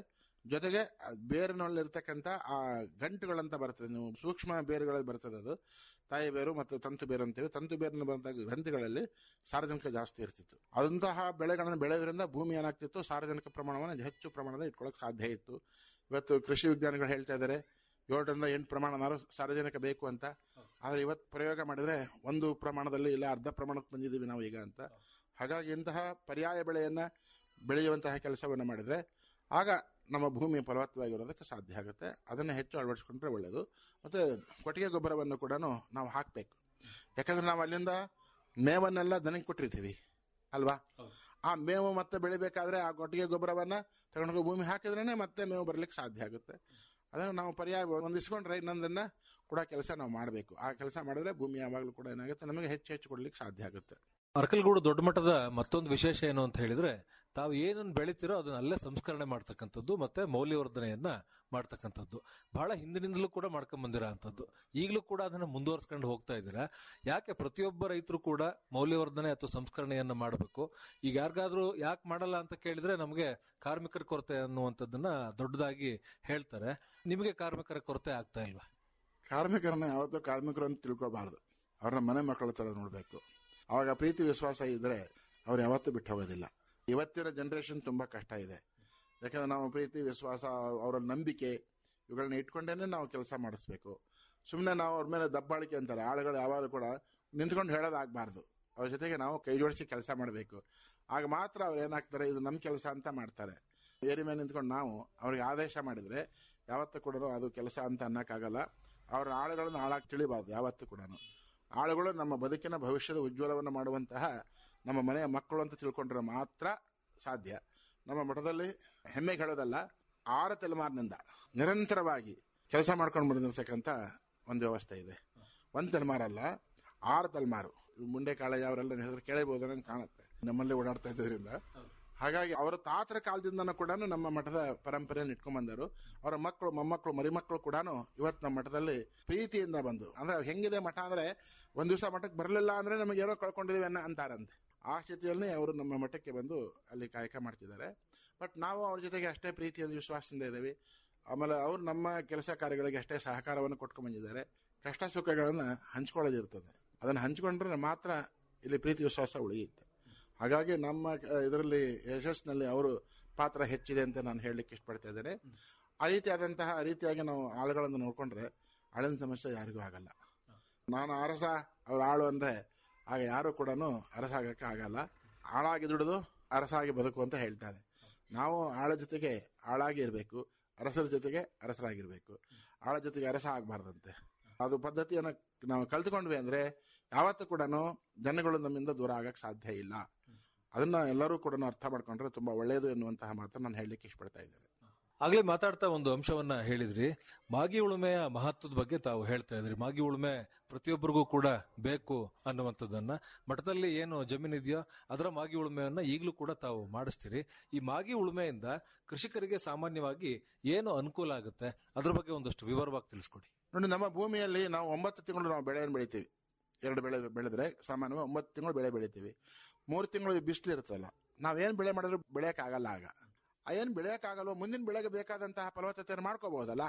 ಜೊತೆಗೆ ಆ ಬೇರಿನಲ್ಲಿರ್ತಕ್ಕಂಥ ಆ ಗಂಟುಗಳಂತ ಬರ್ತದೆ ನೀವು ಸೂಕ್ಷ್ಮ ಬೇರುಗಳಲ್ಲಿ ಬರ್ತದೆ ಅದು ತಾಯಿ ಬೇರು ಮತ್ತು ತಂತು ಬೇರು ಅಂತೀವಿ ತಂತು ಬೇರಿನ ಬಂದ ಗ್ರಂಥಿಗಳಲ್ಲಿ ಸಾರ್ವಜನಿಕ ಜಾಸ್ತಿ ಇರ್ತಿತ್ತು ಅಂತಹ ಬೆಳೆಗಳನ್ನು ಬೆಳೆಯೋದ್ರಿಂದ ಭೂಮಿ ಏನಾಗ್ತಿತ್ತು ಸಾರ್ವಜನಿಕ ಪ್ರಮಾಣವನ್ನು ಹೆಚ್ಚು ಪ್ರಮಾಣದಲ್ಲಿ ಇಟ್ಕೊಳ್ಳೋಕೆ ಸಾಧ್ಯ ಇತ್ತು ಇವತ್ತು ಕೃಷಿ ವಿಜ್ಞಾನಿಗಳು ಹೇಳ್ತಾ ಇದ್ದಾರೆ ಏಳರಿಂದ ಎಂಟು ಪ್ರಮಾಣನಾರು ಸಾರ್ವಜನಿಕ ಬೇಕು ಅಂತ ಆದರೆ ಇವತ್ತು ಪ್ರಯೋಗ ಮಾಡಿದ್ರೆ ಒಂದು ಪ್ರಮಾಣದಲ್ಲಿ ಇಲ್ಲ ಅರ್ಧ ಪ್ರಮಾಣಕ್ಕೆ ಬಂದಿದ್ದೀವಿ ನಾವು ಈಗ ಅಂತ ಹಾಗಾಗಿ ಇಂತಹ ಪರ್ಯಾಯ ಬೆಳೆಯನ್ನ ಬೆಳೆಯುವಂತಹ ಕೆಲಸವನ್ನು ಮಾಡಿದ್ರೆ ಆಗ ನಮ್ಮ ಭೂಮಿ ಫಲವತ್ತವಾಗಿರೋದಕ್ಕೆ ಸಾಧ್ಯ ಆಗುತ್ತೆ ಅದನ್ನು ಹೆಚ್ಚು ಅಳವಡಿಸ್ಕೊಂಡ್ರೆ ಒಳ್ಳೆಯದು ಮತ್ತು ಕೊಟ್ಟಿಗೆ ಗೊಬ್ಬರವನ್ನು ಕೂಡ ನಾವು ಹಾಕಬೇಕು ಯಾಕಂದ್ರೆ ನಾವು ಅಲ್ಲಿಂದ ಮೇವನ್ನೆಲ್ಲ ದನಕ್ಕೆ ಕೊಟ್ಟಿರ್ತೀವಿ ಅಲ್ವಾ ಆ ಮೇವು ಮತ್ತೆ ಬೆಳಿಬೇಕಾದ್ರೆ ಆ ಕೊಟ್ಟಿಗೆ ಗೊಬ್ಬರವನ್ನ ತಗೊಂಡೋಗಿ ಭೂಮಿ ಹಾಕಿದ್ರೇನೆ ಮತ್ತೆ ಮೇವು ಬರ್ಲಿಕ್ಕೆ ಸಾಧ್ಯ ಆಗುತ್ತೆ ಅದನ್ನು ನಾವು ಪರ್ಯಾಯ ಹೊಂದಿಸ್ಕೊಂಡ್ರೆ ಇನ್ನೊಂದನ್ನ ಕೂಡ ಕೆಲಸ ನಾವು ಮಾಡಬೇಕು ಆ ಕೆಲಸ ಮಾಡಿದ್ರೆ ಭೂಮಿ ಯಾವಾಗಲೂ ಕೂಡ ಏನಾಗುತ್ತೆ ನಮಗೆ ಹೆಚ್ಚು ಹೆಚ್ಚು ಕೊಡ್ಲಿಕ್ಕೆ ಸಾಧ್ಯ ಆಗುತ್ತೆ ಅರ್ಕಲ್ಗೂಡು ದೊಡ್ಡ ಮಟ್ಟದ ಮತ್ತೊಂದು ವಿಶೇಷ ಏನು ಅಂತ ಹೇಳಿದ್ರೆ ತಾವು ಏನನ್ನು ಬೆಳಿತೀರೋ ಅದನ್ನ ಅಲ್ಲೇ ಸಂಸ್ಕರಣೆ ಮಾಡ್ತಕ್ಕಂಥದ್ದು ಮತ್ತೆ ಮೌಲ್ಯವರ್ಧನೆಯನ್ನ ಮಾಡ್ತಕ್ಕಂಥದ್ದು ಬಹಳ ಹಿಂದಿನಿಂದಲೂ ಕೂಡ ಮಾಡ್ಕೊಂಡ್ ಬಂದಿರೋ ಅಂತದ್ದು ಈಗಲೂ ಕೂಡ ಅದನ್ನ ಮುಂದುವರ್ಸ್ಕೊಂಡು ಹೋಗ್ತಾ ಇದ್ದೀರಾ ಯಾಕೆ ಪ್ರತಿಯೊಬ್ಬ ರೈತರು ಕೂಡ ಮೌಲ್ಯವರ್ಧನೆ ಅಥವಾ ಸಂಸ್ಕರಣೆಯನ್ನ ಮಾಡಬೇಕು ಈಗ ಯಾರಿಗಾದ್ರೂ ಯಾಕೆ ಮಾಡಲ್ಲ ಅಂತ ಕೇಳಿದ್ರೆ ನಮಗೆ ಕಾರ್ಮಿಕರ ಕೊರತೆ ಅನ್ನುವಂಥದ್ದನ್ನ ದೊಡ್ಡದಾಗಿ ಹೇಳ್ತಾರೆ ನಿಮಗೆ ಕಾರ್ಮಿಕರ ಕೊರತೆ ಆಗ್ತಾ ಇಲ್ವಾ ಕಾರ್ಮಿಕರನ್ನ ಯಾವತ್ತೂ ಕಾರ್ಮಿಕರು ಅಂತ ತಿಳ್ಕೊಬಾರ್ದು ಅವ್ರನ್ನ ಮನೆ ಮಕ್ಕಳ ತರ ನೋಡಬೇಕು ಅವಾಗ ಪ್ರೀತಿ ವಿಶ್ವಾಸ ಇದ್ರೆ ಅವ್ರು ಯಾವತ್ತೂ ಬಿಟ್ಟು ಹೋಗೋದಿಲ್ಲ ಇವತ್ತಿನ ಜನರೇಷನ್ ತುಂಬಾ ಕಷ್ಟ ಇದೆ ಯಾಕಂದ್ರೆ ನಾವು ಪ್ರೀತಿ ವಿಶ್ವಾಸ ಅವರ ನಂಬಿಕೆ ಇವುಗಳನ್ನ ಇಟ್ಕೊಂಡೇನೆ ನಾವು ಕೆಲಸ ಮಾಡಿಸ್ಬೇಕು ಸುಮ್ಮನೆ ನಾವು ಅವ್ರ ಮೇಲೆ ದಬ್ಬಾಳಿಕೆ ಅಂತಾರೆ ಆಳುಗಳು ಯಾವಾಗಲೂ ಕೂಡ ನಿಂತ್ಕೊಂಡು ಹೇಳೋದಾಗಬಾರ್ದು ಅವ್ರ ಜೊತೆಗೆ ನಾವು ಕೈ ಜೋಡಿಸಿ ಕೆಲಸ ಮಾಡಬೇಕು ಆಗ ಮಾತ್ರ ಅವ್ರು ಏನಾಗ್ತಾರೆ ಇದು ನಮ್ಮ ಕೆಲಸ ಅಂತ ಮಾಡ್ತಾರೆ ಏರಿ ಮೇಲೆ ನಿಂತ್ಕೊಂಡು ನಾವು ಅವ್ರಿಗೆ ಆದೇಶ ಮಾಡಿದ್ರೆ ಯಾವತ್ತೂ ಕೂಡ ಅದು ಕೆಲಸ ಅಂತ ಅನ್ನಕ್ಕಾಗಲ್ಲ ಅವ್ರ ಆಳುಗಳನ್ನು ಹಾಳಾಗಿ ತಿಳಿಬಾರ್ದು ಯಾವತ್ತೂ ಕೂಡ ಆಳುಗಳು ನಮ್ಮ ಬದುಕಿನ ಭವಿಷ್ಯದ ಉಜ್ವಲವನ್ನು ಮಾಡುವಂತಹ ನಮ್ಮ ಮನೆಯ ಮಕ್ಕಳು ಅಂತ ತಿಳ್ಕೊಂಡ್ರೆ ಮಾತ್ರ ಸಾಧ್ಯ ನಮ್ಮ ಮಠದಲ್ಲಿ ಹೆಮ್ಮೆ ಹೇಳೋದಲ್ಲ ಆರು ತಲೆಮಾರಿನಿಂದ ನಿರಂತರವಾಗಿ ಕೆಲಸ ಮಾಡ್ಕೊಂಡು ಬಂದಿರತಕ್ಕಂಥ ಒಂದು ವ್ಯವಸ್ಥೆ ಇದೆ ಒಂದು ತಲೆಮಾರಲ್ಲ ಆರು ತಲೆಮಾರು ಮುಂಡೆ ಕಾಳಯ್ಯ ಅವರೆಲ್ಲ ಹೆಸರು ಕೇಳಬಹುದು ನಂಗೆ ಕಾಣುತ್ತೆ ನಮ್ಮಲ್ಲಿ ಓಡಾಡ್ತಾ ಇದ್ದರಿಂದ ಹಾಗಾಗಿ ಅವರ ತಾತರ ಕಾಲದಿಂದನೂ ಕೂಡ ನಮ್ಮ ಮಠದ ಪರಂಪರೆಯನ್ನು ಇಟ್ಕೊಂಡ್ ಬಂದರು ಅವರ ಮಕ್ಕಳು ಮೊಮ್ಮಕ್ಕಳು ಮರಿಮಕ್ಕಳು ಕೂಡ ಇವತ್ತು ನಮ್ಮ ಮಠದಲ್ಲಿ ಪ್ರೀತಿಯಿಂದ ಬಂದು ಅಂದ್ರೆ ಹೆಂಗಿದೆ ಮಠ ಅಂದ್ರೆ ಒಂದ್ ದಿವಸ ಮಠಕ್ಕೆ ಬರಲಿಲ್ಲ ಅಂದ್ರೆ ನಮಗೆ ಏನೋ ಕಳ್ಕೊಂಡಿದೀವಿ ಅನ್ನೋ ಅಂತಾರಂತೆ ಆ ಸ್ಥಿತಿಯಲ್ಲಿ ಅವರು ನಮ್ಮ ಮಠಕ್ಕೆ ಬಂದು ಅಲ್ಲಿ ಕಾಯಕ ಮಾಡ್ತಿದ್ದಾರೆ ಬಟ್ ನಾವು ಅವ್ರ ಜೊತೆಗೆ ಅಷ್ಟೇ ಪ್ರೀತಿಯಿಂದ ವಿಶ್ವಾಸದಿಂದ ಇದ್ದೀವಿ ಆಮೇಲೆ ಅವ್ರು ನಮ್ಮ ಕೆಲಸ ಕಾರ್ಯಗಳಿಗೆ ಅಷ್ಟೇ ಸಹಕಾರವನ್ನು ಕೊಟ್ಕೊಂಡ್ ಬಂದಿದ್ದಾರೆ ಕಷ್ಟ ಸುಖಗಳನ್ನ ಹಂಚ್ಕೊಳ್ಳೋದಿರ್ತದೆ ಅದನ್ನು ಹಂಚ್ಕೊಂಡ್ರೆ ಮಾತ್ರ ಇಲ್ಲಿ ಪ್ರೀತಿ ವಿಶ್ವಾಸ ಉಳಿಯುತ್ತೆ ಹಾಗಾಗಿ ನಮ್ಮ ಇದರಲ್ಲಿ ಯಶಸ್ಸಿನಲ್ಲಿ ಅವರು ಪಾತ್ರ ಹೆಚ್ಚಿದೆ ಅಂತ ನಾನು ಹೇಳಲಿಕ್ಕೆ ಇಷ್ಟಪಡ್ತಾ ಇದ್ದೇನೆ ಆ ರೀತಿಯಾದಂತಹ ರೀತಿಯಾಗಿ ನಾವು ಆಳುಗಳನ್ನು ನೋಡ್ಕೊಂಡ್ರೆ ಆಳಿನ ಸಮಸ್ಯೆ ಯಾರಿಗೂ ಆಗಲ್ಲ ನಾನು ಅರಸ ಅವ್ರ ಆಳು ಅಂದ್ರೆ ಆಗ ಯಾರು ಕೂಡ ಅರಸ ಆಗಕ್ಕೆ ಆಗಲ್ಲ ಆಳಾಗಿ ದುಡಿದು ಅರಸಾಗಿ ಬದುಕು ಅಂತ ಹೇಳ್ತಾರೆ ನಾವು ಆಳ ಜೊತೆಗೆ ಆಳಾಗಿ ಇರಬೇಕು ಅರಸರ ಜೊತೆಗೆ ಅರಸರಾಗಿರ್ಬೇಕು ಆಳ ಜೊತೆಗೆ ಅರಸ ಆಗಬಾರ್ದಂತೆ ಅದು ಪದ್ಧತಿಯನ್ನು ನಾವು ಕಲ್ತ್ಕೊಂಡ್ವಿ ಅಂದ್ರೆ ಯಾವತ್ತೂ ಕೂಡ ಜನಗಳು ನಮ್ಮಿಂದ ದೂರ ಆಗಕ್ಕೆ ಸಾಧ್ಯ ಇಲ್ಲ ಅದನ್ನ ಎಲ್ಲರೂ ಕೂಡ ಅರ್ಥ ಮಾಡ್ಕೊಂಡ್ರೆ ತುಂಬಾ ಒಳ್ಳೆಯದು ಎನ್ನುವಂತಹ ಮಾತನ್ನು ನಾನು ಹೇಳಲಿಕ್ಕೆ ಇಷ್ಟಪಡ್ತಾ ಇದ್ದೇನೆ ಆಗ್ಲೇ ಮಾತಾಡ್ತಾ ಒಂದು ಅಂಶವನ್ನ ಹೇಳಿದ್ರಿ ಮಾಗಿ ಉಳುಮೆಯ ಮಹತ್ವದ ಬಗ್ಗೆ ತಾವು ಹೇಳ್ತಾ ಇದ್ರಿ ಮಾಗಿ ಉಳುಮೆ ಪ್ರತಿಯೊಬ್ಬರಿಗೂ ಕೂಡ ಬೇಕು ಅನ್ನುವಂಥದ್ದನ್ನ ಮಠದಲ್ಲಿ ಏನು ಜಮೀನು ಇದೆಯೋ ಅದರ ಮಾಗಿ ಉಳುಮೆಯನ್ನ ಈಗಲೂ ಕೂಡ ತಾವು ಮಾಡಿಸ್ತೀರಿ ಈ ಮಾಗಿ ಉಳುಮೆಯಿಂದ ಕೃಷಿಕರಿಗೆ ಸಾಮಾನ್ಯವಾಗಿ ಏನು ಅನುಕೂಲ ಆಗುತ್ತೆ ಅದ್ರ ಬಗ್ಗೆ ಒಂದಷ್ಟು ವಿವರವಾಗಿ ತಿಳಿಸ್ಕೊಡಿ ನೋಡಿ ನಮ್ಮ ಭೂಮಿಯಲ್ಲಿ ನಾವು ಒಂಬತ್ತು ತಿಂಗಳು ನಾವು ಬೆಳೆಯನ್ನು ಬೆಳಿತೀವಿ ಎರಡು ಬೆಳೆ ಬೆಳೆದ್ರೆ ಸಾಮಾನ್ಯವಾಗಿ ಒಂಬತ್ತು ತಿಂಗಳು ಬೆಳೆ ಬೆಳಿತೀವಿ ಮೂರು ತಿಂಗಳು ಬಿಸಿಲು ಇರುತ್ತಲ್ಲ ನಾವೇನ್ ಬೆಳೆ ಮಾಡಿದ್ರು ಬೆಳೆಯಕ್ಕಾಗಲ್ಲ ಆಗ ಏನು ಬೆಳೆಯಕ್ಕಾಗಲ್ವ ಮುಂದಿನ ಬೆಳೆಗೆ ಬೇಕಾದಂತಹ ಫಲವತ್ತತೆಯನ್ನು ಮಾಡ್ಕೋಬಹುದಲ್ಲ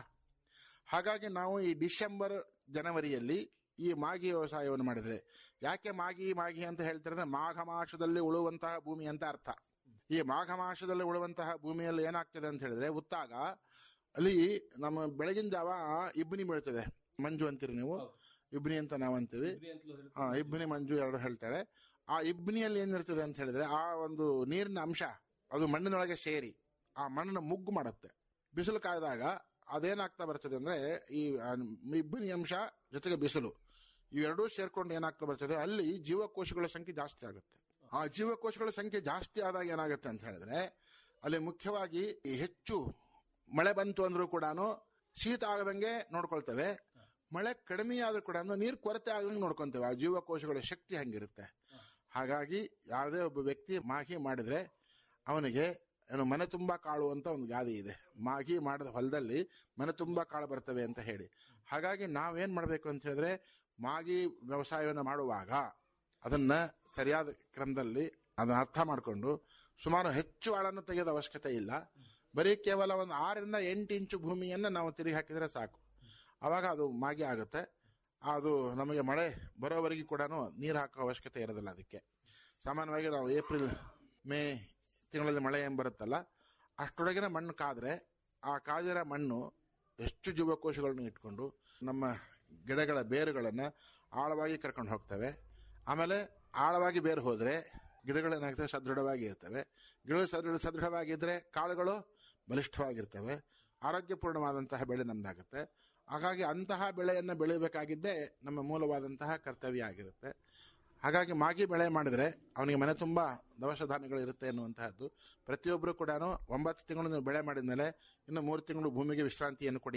ಹಾಗಾಗಿ ನಾವು ಈ ಡಿಸೆಂಬರ್ ಜನವರಿಯಲ್ಲಿ ಈ ಮಾಗಿ ವ್ಯವಸಾಯವನ್ನು ಮಾಡಿದ್ರೆ ಯಾಕೆ ಮಾಗಿ ಮಾಗಿ ಅಂತ ಹೇಳ್ತಾರೆ ಅಂದ್ರೆ ಮಾಘ ಮಾಸದಲ್ಲಿ ಉಳುವಂತಹ ಭೂಮಿ ಅಂತ ಅರ್ಥ ಈ ಮಾಘ ಮಾಸದಲ್ಲಿ ಉಳುವಂತಹ ಭೂಮಿಯಲ್ಲಿ ಏನಾಗ್ತದೆ ಅಂತ ಹೇಳಿದ್ರೆ ಉತ್ತಾಗ ಅಲ್ಲಿ ನಮ್ಮ ಬೆಳಗಿನ ಜಾವ ಇಬ್ಬನಿ ಬೀಳ್ತದೆ ಮಂಜು ಅಂತೀರಿ ನೀವು ಇಬ್ನಿ ಅಂತ ನಾವು ಅಂತೀವಿ ಹಾ ಇಬ್ನಿ ಮಂಜು ಎರಡು ಹೇಳ್ತಾರೆ ಆ ಇಬ್ನಿಯಲ್ಲಿ ಏನಿರ್ತದೆ ಅಂತ ಹೇಳಿದ್ರೆ ಆ ಒಂದು ನೀರಿನ ಅಂಶ ಅದು ಮಣ್ಣಿನೊಳಗೆ ಸೇರಿ ಆ ಮಣ್ಣನ್ನು ಮುಗ್ಗು ಮಾಡುತ್ತೆ ಬಿಸಿಲು ಕಾಯ್ದಾಗ ಅದೇನಾಗ್ತಾ ಬರ್ತದೆ ಅಂದ್ರೆ ಈ ಇಬ್ಬನಿ ಅಂಶ ಜೊತೆಗೆ ಬಿಸಿಲು ಇವೆರಡೂ ಸೇರ್ಕೊಂಡು ಏನಾಗ್ತಾ ಬರ್ತದೆ ಅಲ್ಲಿ ಜೀವಕೋಶಗಳ ಸಂಖ್ಯೆ ಜಾಸ್ತಿ ಆಗುತ್ತೆ ಆ ಜೀವಕೋಶಗಳ ಸಂಖ್ಯೆ ಜಾಸ್ತಿ ಆದಾಗ ಏನಾಗುತ್ತೆ ಅಂತ ಹೇಳಿದ್ರೆ ಅಲ್ಲಿ ಮುಖ್ಯವಾಗಿ ಈ ಹೆಚ್ಚು ಮಳೆ ಬಂತು ಅಂದ್ರೂ ಕೂಡ ಶೀತ ಆಗದಂಗೆ ನೋಡ್ಕೊಳ್ತೇವೆ ಮಳೆ ಕಡಿಮೆ ಆದ್ರೂ ಕೂಡ ನೀರು ಕೊರತೆ ಆಗದಂಗೆ ನೋಡ್ಕೊಂತೇವೆ ಆ ಜೀವಕೋಶಗಳ ಶಕ್ತಿ ಹಂಗಿರುತ್ತೆ ಹಾಗಾಗಿ ಯಾವುದೇ ಒಬ್ಬ ವ್ಯಕ್ತಿ ಮಾಗಿ ಮಾಡಿದ್ರೆ ಅವನಿಗೆ ಏನು ಮನೆ ತುಂಬಾ ಕಾಳು ಅಂತ ಒಂದು ಗಾದೆ ಇದೆ ಮಾಗಿ ಮಾಡಿದ ಹೊಲದಲ್ಲಿ ಮನೆ ತುಂಬಾ ಕಾಳು ಬರ್ತವೆ ಅಂತ ಹೇಳಿ ಹಾಗಾಗಿ ನಾವೇನ್ ಮಾಡ್ಬೇಕು ಅಂತ ಹೇಳಿದ್ರೆ ಮಾಗಿ ವ್ಯವಸಾಯವನ್ನು ಮಾಡುವಾಗ ಅದನ್ನ ಸರಿಯಾದ ಕ್ರಮದಲ್ಲಿ ಅದನ್ನ ಅರ್ಥ ಮಾಡಿಕೊಂಡು ಸುಮಾರು ಹೆಚ್ಚು ಆಳನ್ನು ತೆಗೆಯೋದ ಅವಶ್ಯಕತೆ ಇಲ್ಲ ಬರೀ ಕೇವಲ ಒಂದು ಆರರಿಂದ ಎಂಟು ಇಂಚು ಭೂಮಿಯನ್ನು ನಾವು ತಿರುಗಿ ಹಾಕಿದರೆ ಸಾಕು ಆವಾಗ ಅದು ಮಾಗಿ ಆಗುತ್ತೆ ಅದು ನಮಗೆ ಮಳೆ ಬರೋವರೆಗೂ ಕೂಡ ನೀರು ಹಾಕೋ ಅವಶ್ಯಕತೆ ಇರೋದಿಲ್ಲ ಅದಕ್ಕೆ ಸಾಮಾನ್ಯವಾಗಿ ನಾವು ಏಪ್ರಿಲ್ ಮೇ ತಿಂಗಳಲ್ಲಿ ಮಳೆ ಏನು ಬರುತ್ತಲ್ಲ ಅಷ್ಟರೊಳಗಿನ ಮಣ್ಣು ಕಾದ್ರೆ ಆ ಕಾದಿರೋ ಮಣ್ಣು ಎಷ್ಟು ಜೀವಕೋಶಗಳನ್ನು ಇಟ್ಕೊಂಡು ನಮ್ಮ ಗಿಡಗಳ ಬೇರುಗಳನ್ನು ಆಳವಾಗಿ ಕರ್ಕೊಂಡು ಹೋಗ್ತವೆ ಆಮೇಲೆ ಆಳವಾಗಿ ಬೇರು ಹೋದರೆ ಗಿಡಗಳೇನಾಗ್ತವೆ ಸದೃಢವಾಗಿ ಇರ್ತವೆ ಗಿಡಗಳು ಸದೃಢ ಸದೃಢವಾಗಿದ್ದರೆ ಕಾಳುಗಳು ಬಲಿಷ್ಠವಾಗಿರ್ತವೆ ಆರೋಗ್ಯಪೂರ್ಣವಾದಂತಹ ಬೆಳೆ ನಮ್ದಾಗುತ್ತೆ ಹಾಗಾಗಿ ಅಂತಹ ಬೆಳೆಯನ್ನು ಬೆಳೆಯಬೇಕಾಗಿದ್ದೇ ನಮ್ಮ ಮೂಲವಾದಂತಹ ಕರ್ತವ್ಯ ಆಗಿರುತ್ತೆ ಹಾಗಾಗಿ ಮಾಗಿ ಬೆಳೆ ಮಾಡಿದರೆ ಅವನಿಗೆ ಮನೆ ತುಂಬ ದವಸ ಧಾನ್ಯಗಳು ಇರುತ್ತೆ ಅನ್ನುವಂತಹದ್ದು ಪ್ರತಿಯೊಬ್ಬರು ಕೂಡ ಒಂಬತ್ತು ತಿಂಗಳು ನೀವು ಬೆಳೆ ಮಾಡಿದ ಮೇಲೆ ಇನ್ನು ಮೂರು ತಿಂಗಳು ಭೂಮಿಗೆ ವಿಶ್ರಾಂತಿಯನ್ನು ಕೊಡಿ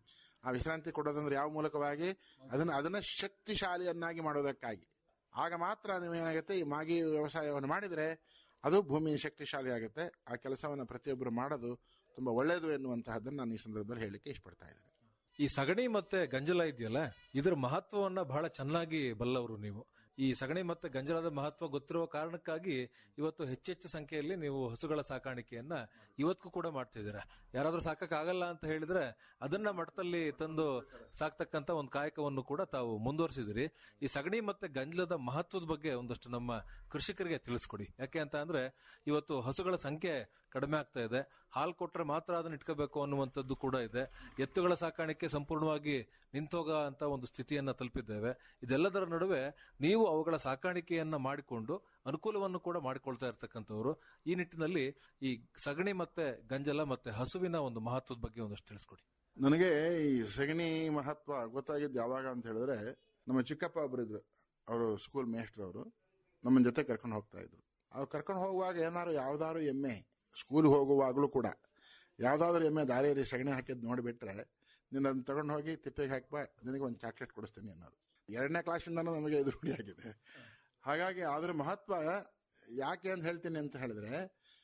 ಆ ವಿಶ್ರಾಂತಿ ಕೊಡೋದಂದ್ರೆ ಯಾವ ಮೂಲಕವಾಗಿ ಅದನ್ನು ಅದನ್ನು ಶಕ್ತಿಶಾಲಿಯನ್ನಾಗಿ ಮಾಡೋದಕ್ಕಾಗಿ ಆಗ ಮಾತ್ರ ನೀವೇನಾಗುತ್ತೆ ಈ ಮಾಗಿ ವ್ಯವಸಾಯವನ್ನು ಮಾಡಿದರೆ ಅದು ಭೂಮಿ ಶಕ್ತಿಶಾಲಿ ಆಗುತ್ತೆ ಆ ಕೆಲಸವನ್ನು ಪ್ರತಿಯೊಬ್ಬರು ಮಾಡೋದು ತುಂಬ ಒಳ್ಳೆಯದು ಎನ್ನುವಂತಹದ್ದನ್ನು ನಾನು ಈ ಸಂದರ್ಭದಲ್ಲಿ ಹೇಳಲಿಕ್ಕೆ ಇಷ್ಟಪಡ್ತಾ ಇದ್ದೇನೆ ಈ ಸಗಣಿ ಮತ್ತೆ ಗಂಜಲ ಇದೆಯಲ್ಲ ಇದರ ಮಹತ್ವವನ್ನ ಬಹಳ ಚೆನ್ನಾಗಿ ಬಲ್ಲವರು ನೀವು ಈ ಸಗಣಿ ಮತ್ತೆ ಗಂಜಲದ ಮಹತ್ವ ಗೊತ್ತಿರುವ ಕಾರಣಕ್ಕಾಗಿ ಇವತ್ತು ಹೆಚ್ಚೆಚ್ಚು ಸಂಖ್ಯೆಯಲ್ಲಿ ನೀವು ಹಸುಗಳ ಸಾಕಾಣಿಕೆಯನ್ನ ಇವತ್ತಿಗೂ ಕೂಡ ಮಾಡ್ತಿದ್ದೀರಾ ಯಾರಾದ್ರೂ ಸಾಕಕ್ ಆಗಲ್ಲ ಅಂತ ಹೇಳಿದ್ರೆ ಅದನ್ನ ಮಠದಲ್ಲಿ ತಂದು ಸಾಕ್ತಕ್ಕಂತ ಒಂದು ಕಾಯಕವನ್ನು ಕೂಡ ತಾವು ಮುಂದುವರಿಸಿದಿರಿ ಈ ಸಗಣಿ ಮತ್ತೆ ಗಂಜಲದ ಮಹತ್ವದ ಬಗ್ಗೆ ಒಂದಷ್ಟು ನಮ್ಮ ಕೃಷಿಕರಿಗೆ ತಿಳಿಸ್ಕೊಡಿ ಯಾಕೆ ಅಂತ ಅಂದ್ರೆ ಇವತ್ತು ಹಸುಗಳ ಸಂಖ್ಯೆ ಕಡಿಮೆ ಆಗ್ತಾ ಇದೆ ಹಾಲು ಕೊಟ್ರೆ ಮಾತ್ರ ಅದನ್ನ ಇಟ್ಕೋಬೇಕು ಅನ್ನುವಂಥದ್ದು ಕೂಡ ಇದೆ ಎತ್ತುಗಳ ಸಾಕಾಣಿಕೆ ಸಂಪೂರ್ಣವಾಗಿ ನಿಂತೋಗ ಅಂತ ಒಂದು ಸ್ಥಿತಿಯನ್ನ ತಲುಪಿದ್ದೇವೆ ಇದೆಲ್ಲದರ ನಡುವೆ ನೀವು ಅವುಗಳ ಸಾಕಾಣಿಕೆಯನ್ನ ಮಾಡಿಕೊಂಡು ಅನುಕೂಲವನ್ನು ಕೂಡ ಮಾಡಿಕೊಳ್ತಾ ಇರ್ತಕ್ಕಂಥವ್ರು ಈ ನಿಟ್ಟಿನಲ್ಲಿ ಈ ಸಗಣಿ ಮತ್ತೆ ಗಂಜಲ ಮತ್ತೆ ಹಸುವಿನ ಒಂದು ಮಹತ್ವದ ಬಗ್ಗೆ ಒಂದಷ್ಟು ತಿಳಿಸ್ಕೊಡಿ ನನಗೆ ಈ ಸಗಣಿ ಮಹತ್ವ ಗೊತ್ತಾಗಿದ್ದು ಯಾವಾಗ ಅಂತ ಹೇಳಿದ್ರೆ ನಮ್ಮ ಚಿಕ್ಕಪ್ಪ ಒಬ್ಬರಿದ್ರು ಅವರು ಸ್ಕೂಲ್ ಮೇಸ್ಟ್ರು ಅವರು ನಮ್ಮ ಜೊತೆ ಕರ್ಕೊಂಡು ಹೋಗ್ತಾ ಇದ್ರು ಅವ್ರು ಕರ್ಕೊಂಡು ಹೋಗುವಾಗ ಏನಾದ್ರು ಯಾವ್ದಾದ್ರು ಎಮ್ಮೆ ಸ್ಕೂಲ್ ಹೋಗುವಾಗಲೂ ಕೂಡ ಯಾವ್ದಾದ್ರು ಎಮ್ಮೆ ದಾರಿಯಲ್ಲಿ ಸಗಣಿ ಹಾಕಿದ್ ನೋಡಿಬಿಟ್ರೆ ನೀನು ಅದನ್ನ ತಗೊಂಡು ಹೋಗಿ ತಿಪ್ಪೆಗೆ ಹಾಕ್ಬಾ ನಿನಗೆ ಒಂದು ಚಾಕ್ಲೇಟ್ ಕೊಡಿಸ್ತೀನಿ ಅನ್ನೋರು ಎರಡನೇ ಕ್ಲಾಸಿಂದನೂ ನಮಗೆ ಇದು ರೂಢಿಯಾಗಿದೆ ಹಾಗಾಗಿ ಅದ್ರ ಮಹತ್ವ ಯಾಕೆ ಅಂತ ಹೇಳ್ತೀನಿ ಅಂತ ಹೇಳಿದ್ರೆ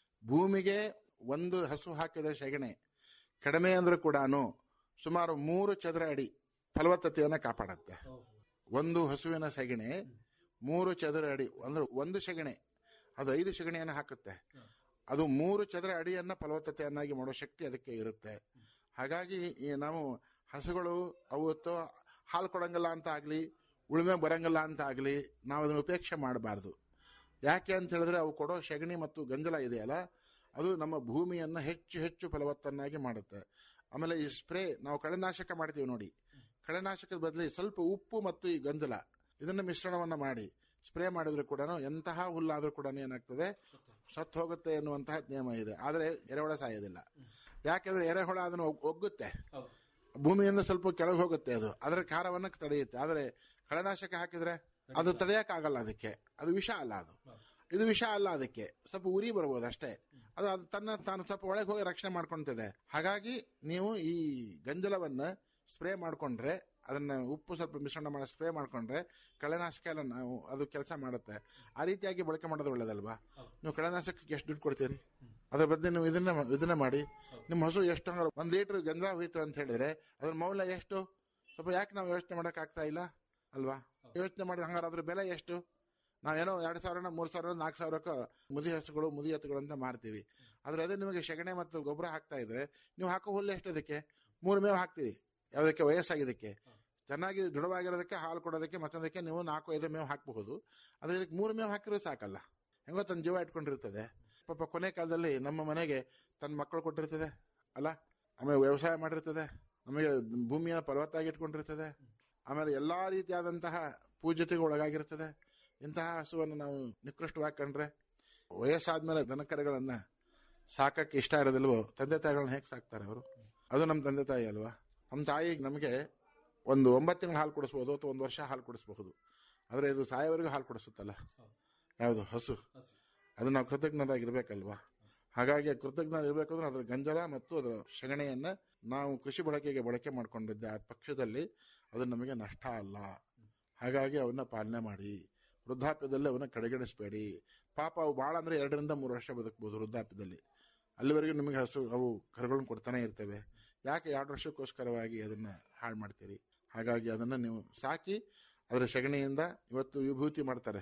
ಭೂಮಿಗೆ ಒಂದು ಹಸು ಹಾಕಿದ ಸಗಣಿ ಕಡಿಮೆ ಅಂದ್ರೂ ಕೂಡ ಸುಮಾರು ಮೂರು ಚದರ ಅಡಿ ಫಲವತ್ತತೆಯನ್ನು ಕಾಪಾಡುತ್ತೆ ಒಂದು ಹಸುವಿನ ಸಗಣಿ ಮೂರು ಚದರ ಅಡಿ ಅಂದ್ರೆ ಒಂದು ಸಗಣಿ ಅದು ಐದು ಸಗಣಿಯನ್ನು ಹಾಕುತ್ತೆ ಅದು ಮೂರು ಚದರ ಅಡಿಯನ್ನ ಫಲವತ್ತತೆಯನ್ನಾಗಿ ಮಾಡೋ ಶಕ್ತಿ ಅದಕ್ಕೆ ಇರುತ್ತೆ ಹಾಗಾಗಿ ಈ ನಾವು ಹಸುಗಳು ಅವತ್ತು ಹಾಲು ಕೊಡಂಗಿಲ್ಲ ಅಂತ ಆಗಲಿ ಉಳುಮೆ ಬರಂಗಿಲ್ಲ ಅಂತ ಆಗಲಿ ನಾವು ಅದನ್ನು ಉಪೇಕ್ಷೆ ಮಾಡಬಾರ್ದು ಯಾಕೆ ಅಂತ ಹೇಳಿದ್ರೆ ಅವು ಕೊಡೋ ಸಗಣಿ ಮತ್ತು ಗಂಜಲ ಇದೆಯಲ್ಲ ಅದು ನಮ್ಮ ಭೂಮಿಯನ್ನು ಹೆಚ್ಚು ಹೆಚ್ಚು ಫಲವತ್ತನ್ನಾಗಿ ಮಾಡುತ್ತೆ ಆಮೇಲೆ ಈ ಸ್ಪ್ರೇ ನಾವು ಕಳೆನಾಶಕ ಮಾಡ್ತೀವಿ ನೋಡಿ ಕಳೆನಾಶಕದ ಬದಲಿ ಸ್ವಲ್ಪ ಉಪ್ಪು ಮತ್ತು ಈ ಗಂಜಲ ಇದನ್ನ ಮಿಶ್ರಣವನ್ನ ಮಾಡಿ ಸ್ಪ್ರೇ ಮಾಡಿದ್ರು ಕೂಡ ಎಂತಹ ಹುಲ್ಲಾದ್ರೂ ಕೂಡ ಏನಾಗ್ತದೆ ಸತ್ತು ಹೋಗುತ್ತೆ ಎನ್ನುವಂತಹ ನಿಯಮ ಇದೆ ಆದರೆ ಎರೆಹುಳ ಸಾಯೋದಿಲ್ಲ ಯಾಕೆಂದ್ರೆ ಎರೆಹುಳ ಅದನ್ನು ಒಗ್- ಒಗ್ಗುತ್ತೆ ಭೂಮಿಯಿಂದ ಸ್ವಲ್ಪ ಕೆಳಗೆ ಹೋಗುತ್ತೆ ಅದು ಅದರ ಖಾರವನ್ನು ತಡೆಯುತ್ತೆ ಆದರೆ ಕಳೆನಾಶಕ ಹಾಕಿದ್ರೆ ಅದು ತಡೆಯಕ್ಕಾಗಲ್ಲ ಅದಕ್ಕೆ ಅದು ವಿಷ ಅಲ್ಲ ಅದು ಇದು ವಿಷ ಅಲ್ಲ ಅದಕ್ಕೆ ಸ್ವಲ್ಪ ಉರಿ ಬರ್ಬೋದು ಅಷ್ಟೇ ಅದು ಅದು ತನ್ನ ತಾನು ಸ್ವಲ್ಪ ಒಳಗೆ ಹೋಗಿ ರಕ್ಷಣೆ ಮಾಡ್ಕೊಂತಿದೆ ಹಾಗಾಗಿ ನೀವು ಈ ಗಂಜಲವನ್ನ ಸ್ಪ್ರೇ ಮಾಡ್ಕೊಂಡ್ರೆ ಅದನ್ನ ಉಪ್ಪು ಸ್ವಲ್ಪ ಮಿಶ್ರಣ ಮಾಡಿ ಸ್ಪ್ರೇ ಮಾಡ್ಕೊಂಡ್ರೆ ಕಳೆನಾಶಕ ಎಲ್ಲ ನಾವು ಅದು ಕೆಲಸ ಮಾಡುತ್ತೆ ಆ ರೀತಿಯಾಗಿ ಬಳಕೆ ಮಾಡೋದು ಒಳ್ಳೇದಲ್ವಾ ನೀವು ಕಳೆನಾಶಕಕ್ಕೆ ಎಷ್ಟು ದುಡ್ಡು ಕೊಡ್ತೀರಿ ಅದ್ರ ಬದಲು ನೀವು ಇದನ್ನ ಇದನ್ನ ಮಾಡಿ ನಿಮ್ಮ ಹಸು ಎಷ್ಟು ಹಂಗಾರೆ ಒಂದ್ ಲೀಟರ್ ಗಂಜಲ ಹೋಯ್ತು ಅಂತ ಹೇಳಿದ್ರೆ ಅದ್ರ ಮೌಲ್ಯ ಎಷ್ಟು ಸ್ವಲ್ಪ ಯಾಕೆ ನಾವು ಯೋಚನೆ ಮಾಡಕ್ ಆಗ್ತಾ ಇಲ್ಲ ಅಲ್ವಾ ಯೋಚನೆ ಮಾಡಿದ ಹಂಗಾರೆ ಅದ್ರ ಬೆಲೆ ಎಷ್ಟು ನಾವೇನೋ ಎರಡು ಸಾವಿರ ಮೂರು ಸಾವಿರ ನಾಲ್ಕು ಸಾವಿರಕ್ಕೆ ಮುದಿ ಹಸುಗಳು ಮುದಿ ಎತ್ತುಗಳು ಅಂತ ಮಾರ್ತೀವಿ ಆದ್ರೆ ಅದೇ ನಿಮಗೆ ಸೆಗಣಿ ಮತ್ತು ಗೊಬ್ಬರ ಹಾಕ್ತಾ ಇದ್ರೆ ನೀವು ಹಾಕೋ ಹುಲ್ಲು ಎಷ್ಟು ಅದಕ್ಕೆ ಮೂರು ಮೇವು ಹಾಕ್ತೀವಿ ಯಾವುದಕ್ಕೆ ವಯಸ್ಸಾಗಿದ್ದಕ್ಕೆ ಚೆನ್ನಾಗಿ ದೃಢವಾಗಿರೋದಕ್ಕೆ ಹಾಲು ಕೊಡೋದಕ್ಕೆ ಮತ್ತೊಂದಕ್ಕೆ ನೀವು ನಾಲ್ಕು ಐದು ಮೇವು ಹಾಕಬಹುದು ಆದ್ರೆ ಇದಕ್ಕೆ ಮೂರು ಮೇವು ಹಾಕಿರೋ ಸಾಕಲ್ಲ ಹೆಂಗೋ ತನ್ನ ಜೀವ ಇಟ್ಕೊಂಡಿರ್ತದೆ ಪಾಪ ಕೊನೆ ಕಾಲದಲ್ಲಿ ನಮ್ಮ ಮನೆಗೆ ತನ್ನ ಮಕ್ಕಳು ಕೊಟ್ಟಿರ್ತದೆ ಅಲ್ಲ ಆಮೇಲೆ ವ್ಯವಸಾಯ ಮಾಡಿರ್ತದೆ ನಮಗೆ ಭೂಮಿಯನ್ನು ಫಲವತ್ತಾಗಿ ಇಟ್ಕೊಂಡಿರ್ತದೆ ಆಮೇಲೆ ಎಲ್ಲಾ ರೀತಿಯಾದಂತಹ ಪೂಜ್ಯತೆಗೆ ಒಳಗಾಗಿರ್ತದೆ ಇಂತಹ ಹಸುವನ್ನು ನಾವು ನಿಕೃಷ್ಟವಾಗಿ ಕಂಡ್ರೆ ವಯಸ್ಸಾದ್ಮೇಲೆ ದನಕರಗಳನ್ನ ಸಾಕಕ್ಕೆ ಇಷ್ಟ ಇರೋದಿಲ್ವೋ ತಂದೆ ತಾಯಿಗಳನ್ನ ಹೇಗೆ ಸಾಕ್ತಾರೆ ಅವರು ಅದು ನಮ್ಮ ತಂದೆ ತಾಯಿ ಅಲ್ವಾ ನಮ್ಮ ತಾಯಿ ನಮಗೆ ಒಂದು ಒಂಬತ್ತು ತಿಂಗಳು ಹಾಲು ಕುಡಿಸ್ಬೋದು ಅಥವಾ ಒಂದು ವರ್ಷ ಹಾಲು ಕುಡಿಸ್ಬಹುದು ಆದರೆ ಇದು ಸಾಯೋವರೆಗೂ ಹಾಲು ಕುಡಿಸುತ್ತಲ್ಲ ಯಾವುದು ಹಸು ಅದು ನಾವು ಕೃತಜ್ಞರಾಗಿರ್ಬೇಕಲ್ವಾ ಹಾಗಾಗಿ ಕೃತಜ್ಞರಿರ್ಬೇಕು ಅಂದ್ರೆ ಅದರ ಗಂಜಲ ಮತ್ತು ಅದರ ಸಗಣಿಯನ್ನ ನಾವು ಕೃಷಿ ಬಳಕೆಗೆ ಬಳಕೆ ಮಾಡಿಕೊಂಡಿದ್ದೆ ಆ ಪಕ್ಷದಲ್ಲಿ ಅದು ನಮಗೆ ನಷ್ಟ ಅಲ್ಲ ಹಾಗಾಗಿ ಅವನ್ನ ಪಾಲನೆ ಮಾಡಿ ವೃದ್ಧಾಪ್ಯದಲ್ಲಿ ಅವನ್ನ ಕಡೆಗಣಿಸಬೇಡಿ ಪಾಪ ಅವು ಭಾಳ ಅಂದ್ರೆ ಎರಡರಿಂದ ಮೂರು ವರ್ಷ ಬದುಕಬಹುದು ವೃದ್ಧಾಪ್ಯದಲ್ಲಿ ಅಲ್ಲಿವರೆಗೂ ನಿಮಗೆ ಹಸು ಅವು ಕರುಗಳನ್ನ ಕೊಡ್ತಾನೆ ಇರ್ತವೆ ಯಾಕೆ ಎರಡು ವರ್ಷಕ್ಕೋಸ್ಕರವಾಗಿ ಅದನ್ನ ಹಾಳು ಮಾಡ್ತೀರಿ ಹಾಗಾಗಿ ಅದನ್ನ ನೀವು ಸಾಕಿ ಅದರ ಸಗಣಿಯಿಂದ ಇವತ್ತು ವಿಭೂತಿ ಮಾಡ್ತಾರೆ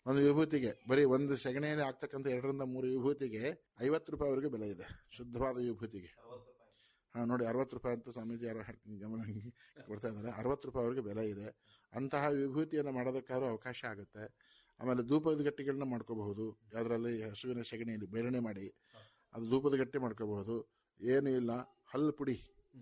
ಒಂದು ವಿಭೂತಿಗೆ ಬರೀ ಒಂದು ಸೆಗಣಿಯಲ್ಲಿ ಆಗ್ತಕ್ಕಂಥ ಎರಡರಿಂದ ಮೂರು ವಿಭೂತಿಗೆ ಐವತ್ತು ರೂಪಾಯಿವರೆಗೆ ಬೆಲೆ ಇದೆ ಶುದ್ಧವಾದ ವಿಭೂತಿಗೆ ಹಾ ನೋಡಿ ಅರವತ್ತು ರೂಪಾಯಿ ಅಂತ ಸ್ವಾಮೀಜಿ ಯಾರೋ ಹೇಳ್- ಗಮನ ಹಂಗೆ ಕೊಡ್ತಾ ಇದ್ದಾರೆ ಅರವತ್ತು ರೂಪಾಯಿವರೆಗೆ ಬೆಲೆ ಇದೆ ಅಂತಹ ವಿಭೂತಿಯನ್ನು ಮಾಡೋದಕ್ಕಾದ್ರೂ ಅವಕಾಶ ಆಗುತ್ತೆ ಆಮೇಲೆ ಧೂಪದ ಗಟ್ಟಿಗಳನ್ನ ಮಾಡ್ಕೋಬಹುದು ಅದರಲ್ಲಿ ಹಸುವಿನ ಸೆಗಣಿಯಲ್ಲಿ ಬೇರಣೆ ಮಾಡಿ ಅದು ಧೂಪದ ಗಟ್ಟಿ ಮಾಡ್ಕೋಬಹುದು ಏನು ಇಲ್ಲ ಹಲ್ಲು ಪುಡಿ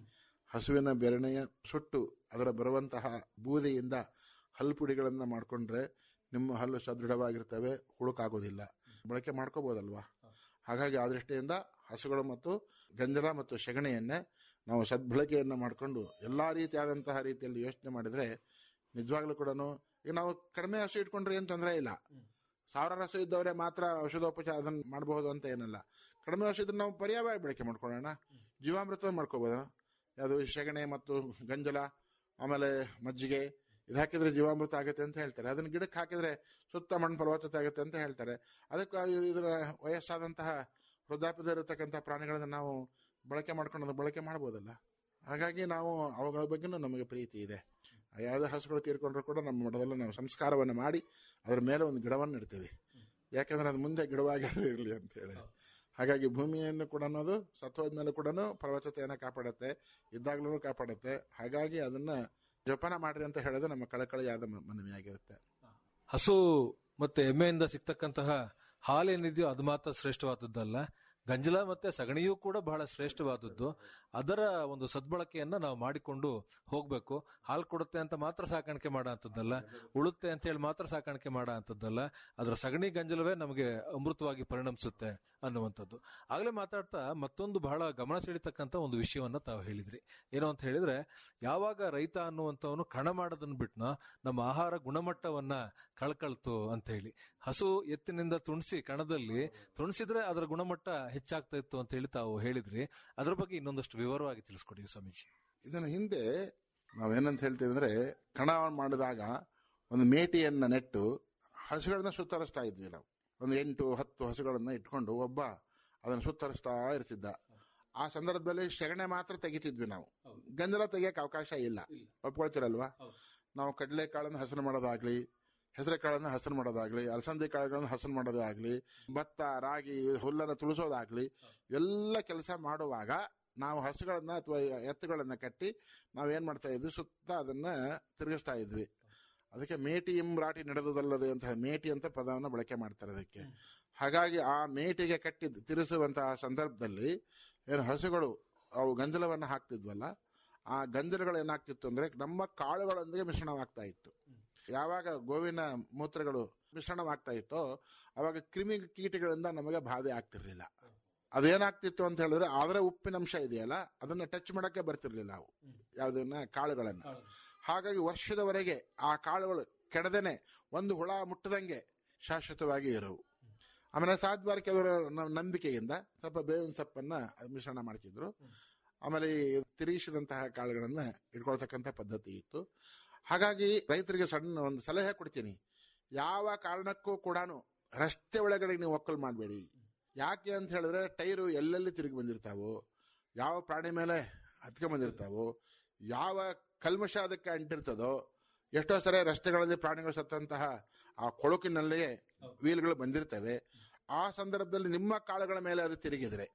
ಹಸುವಿನ ಬೆರಣೆಯ ಸುಟ್ಟು ಅದರ ಬರುವಂತಹ ಬೂದೆಯಿಂದ ಹಲ್ಲು ಪುಡಿಗಳನ್ನು ಮಾಡಿಕೊಂಡ್ರೆ ನಿಮ್ಮ ಹಲ್ಲು ಸದೃಢವಾಗಿರ್ತವೆ ಹುಳುಕಾಗೋದಿಲ್ಲ ಬಳಕೆ ಮಾಡ್ಕೋಬಹುದಲ್ವಾ ಹಾಗಾಗಿ ಆ ದೃಷ್ಟಿಯಿಂದ ಹಸುಗಳು ಮತ್ತು ಗಂಜಲ ಮತ್ತು ಸೆಗಣಿಯನ್ನೇ ನಾವು ಸದ್ಬಳಕೆಯನ್ನು ಮಾಡಿಕೊಂಡು ಎಲ್ಲ ರೀತಿಯಾದಂತಹ ರೀತಿಯಲ್ಲಿ ಯೋಚನೆ ಮಾಡಿದರೆ ನಿಜವಾಗ್ಲೂ ಕೂಡ ಈಗ ನಾವು ಕಡಿಮೆ ಹಸು ಇಟ್ಕೊಂಡ್ರೆ ಏನು ತೊಂದರೆ ಇಲ್ಲ ಸಾವಿರ ಹಸು ಇದ್ದವರೇ ಮಾತ್ರ ಔಷಧೋಪಚಾರ ಅದನ್ನು ಮಾಡಬಹುದು ಅಂತ ಏನಲ್ಲ ಕಡಿಮೆ ಹಸು ಇದ್ರೆ ನಾವು ಪರ್ಯಾಯ ಬಳಕೆ ಮಾಡ್ಕೊಳ್ಳೋಣ ಜೀವಾಮೃತ ಮಾಡ್ಕೋಬೋದ ಯಾವುದು ಸೆಗಣಿ ಮತ್ತು ಗಂಜಲ ಆಮೇಲೆ ಮಜ್ಜಿಗೆ ಇದು ಹಾಕಿದ್ರೆ ಜೀವಾಮೃತ ಆಗುತ್ತೆ ಅಂತ ಹೇಳ್ತಾರೆ ಅದನ್ನ ಗಿಡಕ್ಕೆ ಹಾಕಿದ್ರೆ ಸುತ್ತ ಮಣ್ಣು ಫಲವತ್ತತೆ ಆಗುತ್ತೆ ಅಂತ ಹೇಳ್ತಾರೆ ಅದಕ್ಕೆ ಇದರ ವಯಸ್ಸಾದಂತಹ ವೃದ್ಧಾಪ್ಯದಲ್ಲಿರತಕ್ಕಂಥ ಪ್ರಾಣಿಗಳನ್ನ ನಾವು ಬಳಕೆ ಮಾಡ್ಕೊಂಡು ಅದನ್ನ ಬಳಕೆ ಮಾಡ್ಬೋದಲ್ಲ ಹಾಗಾಗಿ ನಾವು ಅವುಗಳ ಬಗ್ಗೆನೂ ನಮಗೆ ಪ್ರೀತಿ ಇದೆ ಯಾವುದೇ ಹಸುಗಳು ತೀರ್ಕೊಂಡ್ರು ಕೂಡ ನಮ್ಮ ಮಠದಲ್ಲಿ ನಾವು ಸಂಸ್ಕಾರವನ್ನು ಮಾಡಿ ಅದರ ಮೇಲೆ ಒಂದು ಗಿಡವನ್ನು ಇಡ್ತೀವಿ ಯಾಕಂದ್ರೆ ಅದು ಮುಂದೆ ಗಿಡವಾಗಿ ಇರಲಿ ಅಂತ ಹೇಳಿ ಹಾಗಾಗಿ ಭೂಮಿಯನ್ನು ಕೂಡ ಅನ್ನೋದು ಸತ್ವದ್ಮೇಲೆ ಕೂಡ ಫಲವತ್ತತೆಯನ್ನು ಕಾಪಾಡುತ್ತೆ ಇದ್ದಾಗಲೂ ಕಾಪಾಡುತ್ತೆ ಹಾಗಾಗಿ ಅದನ್ನ ಜೋಪಾನ ಮಾಡ್ರಿ ಅಂತ ಹೇಳೋದು ನಮ್ಮ ಕಳಕಳಿಯಾದ ಮ- ಮನವಿಯಾಗಿರುತ್ತೆ ಹಸು ಮತ್ತೆ ಎಮ್ಮೆಯಿಂದ ಸಿಗ್ತಕ್ಕಂತಹ ಹಾಲೇನಿದೆಯೋ ಅದು ಮಾತ್ರ ಶ್ರೇಷ್ಠವಾದದ್ದಲ್ಲ ಗಂಜಲ ಮತ್ತೆ ಸಗಣಿಯೂ ಕೂಡ ಬಹಳ ಶ್ರೇಷ್ಠವಾದದ್ದು ಅದರ ಒಂದು ಸದ್ಬಳಕೆಯನ್ನ ನಾವು ಮಾಡಿಕೊಂಡು ಹೋಗ್ಬೇಕು ಹಾಲು ಕೊಡುತ್ತೆ ಅಂತ ಮಾತ್ರ ಸಾಕಾಣಿಕೆ ಮಾಡೋ ಅಂಥದ್ದಲ್ಲ ಉಳುತ್ತೆ ಅಂತ ಹೇಳಿ ಮಾತ್ರ ಸಾಕಾಣಿಕೆ ಮಾಡೋ ಅಂಥದ್ದಲ್ಲ ಅದರ ಸಗಣಿ ಗಂಜಲವೇ ನಮಗೆ ಅಮೃತವಾಗಿ ಪರಿಣಮಿಸುತ್ತೆ ಅನ್ನುವಂಥದ್ದು ಆಗ್ಲೇ ಮಾತಾಡ್ತಾ ಮತ್ತೊಂದು ಬಹಳ ಗಮನ ಸೆಳೀತಕ್ಕಂಥ ಒಂದು ವಿಷಯವನ್ನ ತಾವು ಹೇಳಿದ್ರಿ ಏನು ಅಂತ ಹೇಳಿದ್ರೆ ಯಾವಾಗ ರೈತ ಅನ್ನುವಂಥವನು ಕಣ ಮಾಡೋದನ್ನ ಬಿಟ್ನ ನಮ್ಮ ಆಹಾರ ಗುಣಮಟ್ಟವನ್ನ ಕಳ್ಕಳ್ತು ಅಂತ ಹೇಳಿ ಹಸು ಎತ್ತಿನಿಂದ ತುಣಸಿ ಕಣದಲ್ಲಿ ತುಣಸಿದ್ರೆ ಅದರ ಗುಣಮಟ್ಟ ಹೆಚ್ಚಾಗ್ತಾ ಇತ್ತು ಅಂತ ಹೇಳಿ ತಾವು ಹೇಳಿದ್ರಿ ಅದ್ರ ಬಗ್ಗೆ ಇನ್ನೊಂದಷ್ಟು ವಿವರವಾಗಿ ತಿಳಿಸ್ಕೊಡಿ ಸ್ವಾಮೀಜಿ ಇದನ್ನ ಹಿಂದೆ ನಾವೇನಂತ ಹೇಳ್ತೀವಿ ಅಂದ್ರೆ ಕಣ ಮಾಡಿದಾಗ ಒಂದು ಮೇಟಿಯನ್ನ ನೆಟ್ಟು ಹಸುಗಳನ್ನ ಸುತ್ತರಿಸ್ತಾ ಇದ್ವಿ ನಾವು ಒಂದು ಎಂಟು ಹತ್ತು ಹಸುಗಳನ್ನ ಇಟ್ಕೊಂಡು ಒಬ್ಬ ಅದನ್ನ ಸುತ್ತರಿಸ್ತಾ ಇರ್ತಿದ್ದ ಆ ಸಂದರ್ಭದಲ್ಲಿ ಸೆಗಣೆ ಮಾತ್ರ ತೆಗಿತಿದ್ವಿ ನಾವು ಗಂಜಲ ತೆಗಿಯಕ್ಕೆ ಅವಕಾಶ ಇಲ್ಲ ಒಪ್ಕೊಳ್ತೀರಲ್ವಾ ನಾವು ಕಡಲೆ ಕಾಳನ್ನು ಹಸನು ಮಾಡೋದಾಗ್ಲಿ ಹೆಸರು ಕಾಳನ್ನು ಹಸನು ಮಾಡೋದಾಗ್ಲಿ ಅಲಸಂದಿ ಕಾಳುಗಳನ್ನು ಹಸನು ಮಾಡೋದಾಗ್ಲಿ ಭತ್ತ ರಾಗಿ ಹುಲ್ಲನ್ನು ತುಳಿಸೋದಾಗ್ಲಿ ಎಲ್ಲ ಕೆಲಸ ಮಾಡುವಾಗ ನಾವು ಹಸುಗಳನ್ನ ಅಥವಾ ಎತ್ತುಗಳನ್ನ ಕಟ್ಟಿ ನಾವೇನ್ ಮಾಡ್ತಾ ಇದ್ವಿ ಸುತ್ತ ಅದನ್ನ ತಿರುಗಿಸ್ತಾ ಇದ್ವಿ ಅದಕ್ಕೆ ಮೇಟಿ ಎಂಬ್ರಾಟಿ ನಡೆದುದಲ್ಲದೆ ಅಂತ ಹೇಳಿ ಮೇಟಿ ಅಂತ ಪದವನ್ನು ಬಳಕೆ ಮಾಡ್ತಾರೆ ಅದಕ್ಕೆ ಹಾಗಾಗಿ ಆ ಮೇಟಿಗೆ ಕಟ್ಟಿ ತಿರುಗಿಸುವಂತಹ ಸಂದರ್ಭದಲ್ಲಿ ಏನು ಹಸುಗಳು ಅವು ಗಂಜಲವನ್ನು ಹಾಕ್ತಿದ್ವಲ್ಲ ಆ ಗಂಜಲಗಳು ಏನಾಗ್ತಿತ್ತು ಅಂದ್ರೆ ನಮ್ಮ ಕಾಳುಗಳೊಂದಿಗೆ ಮಿಶ್ರಣವಾಗ್ತಾ ಇತ್ತು ಯಾವಾಗ ಗೋವಿನ ಮೂತ್ರಗಳು ಮಿಶ್ರಣವಾಗ್ತಾ ಇತ್ತೋ ಅವಾಗ ಕ್ರಿಮಿ ಕೀಟಗಳಿಂದ ನಮಗೆ ಬಾಧೆ ಆಗ್ತಿರ್ಲಿಲ್ಲ ಅದೇನಾಗ್ತಿತ್ತು ಅಂತ ಹೇಳಿದ್ರೆ ಅದರ ಉಪ್ಪಿನಂಶ ಇದೆಯಲ್ಲ ಅದನ್ನ ಟಚ್ ಮಾಡಕ್ಕೆ ಬರ್ತಿರ್ಲಿಲ್ಲ ನಾವು ಯಾವುದನ್ನ ಕಾಳುಗಳನ್ನ ಹಾಗಾಗಿ ವರ್ಷದವರೆಗೆ ಆ ಕಾಳುಗಳು ಕೆಡದೇನೆ ಒಂದು ಹುಳ ಮುಟ್ಟದಂಗೆ ಶಾಶ್ವತವಾಗಿ ಇರವು ಆಮೇಲೆ ಸಾಧ್ಯವಾದ ಕೆಲವರು ನ- ನಂಬಿಕೆಯಿಂದ ಸ್ವಲ್ಪ ಬೇವಿನ ಸೊಪ್ಪನ್ನ ಮಿಶ್ರಣ ಮಾಡ್ತಿದ್ರು ಆಮೇಲೆ ಈ ತಿರುಗಿಸಿದಂತಹ ಕಾಳುಗಳನ್ನ ಇಟ್ಕೊಳ್ತಕ್ಕಂಥ ಪದ್ಧತಿ ಇತ್ತು ಹಾಗಾಗಿ ರೈತರಿಗೆ ಸಣ್ಣ ಒಂದು ಸಲಹೆ ಕೊಡ್ತೀನಿ ಯಾವ ಕಾರಣಕ್ಕೂ ಕೂಡ ರಸ್ತೆ ಒಳಗಡೆ ನೀವು ಒಕ್ಕಲು ಮಾಡಬೇಡಿ ಯಾಕೆ ಅಂತ ಹೇಳಿದ್ರೆ ಟೈರು ಎಲ್ಲೆಲ್ಲಿ ತಿರುಗಿ ಬಂದಿರ್ತಾವೋ ಯಾವ ಪ್ರಾಣಿ ಮೇಲೆ ಹತ್ಕೊಂಡ್ ಬಂದಿರ್ತಾವೋ ಯಾವ ಕಲ್ಮಶ ಅದಕ್ಕೆ ಅಂಟಿರ್ತದೋ ಎಷ್ಟೋ ಸರಿ ರಸ್ತೆಗಳಲ್ಲಿ ಪ್ರಾಣಿಗಳು ಸತ್ತಂತಹ ಆ ಕೊಳಕಿನಲ್ಲಿಯೇ ವೀಲ್ಗಳು ಬಂದಿರ್ತವೆ ಆ ಸಂದರ್ಭದಲ್ಲಿ ನಿಮ್ಮ ಕಾಳುಗಳ ಮೇಲೆ ಅದು ತಿರುಗಿದ್ರೆ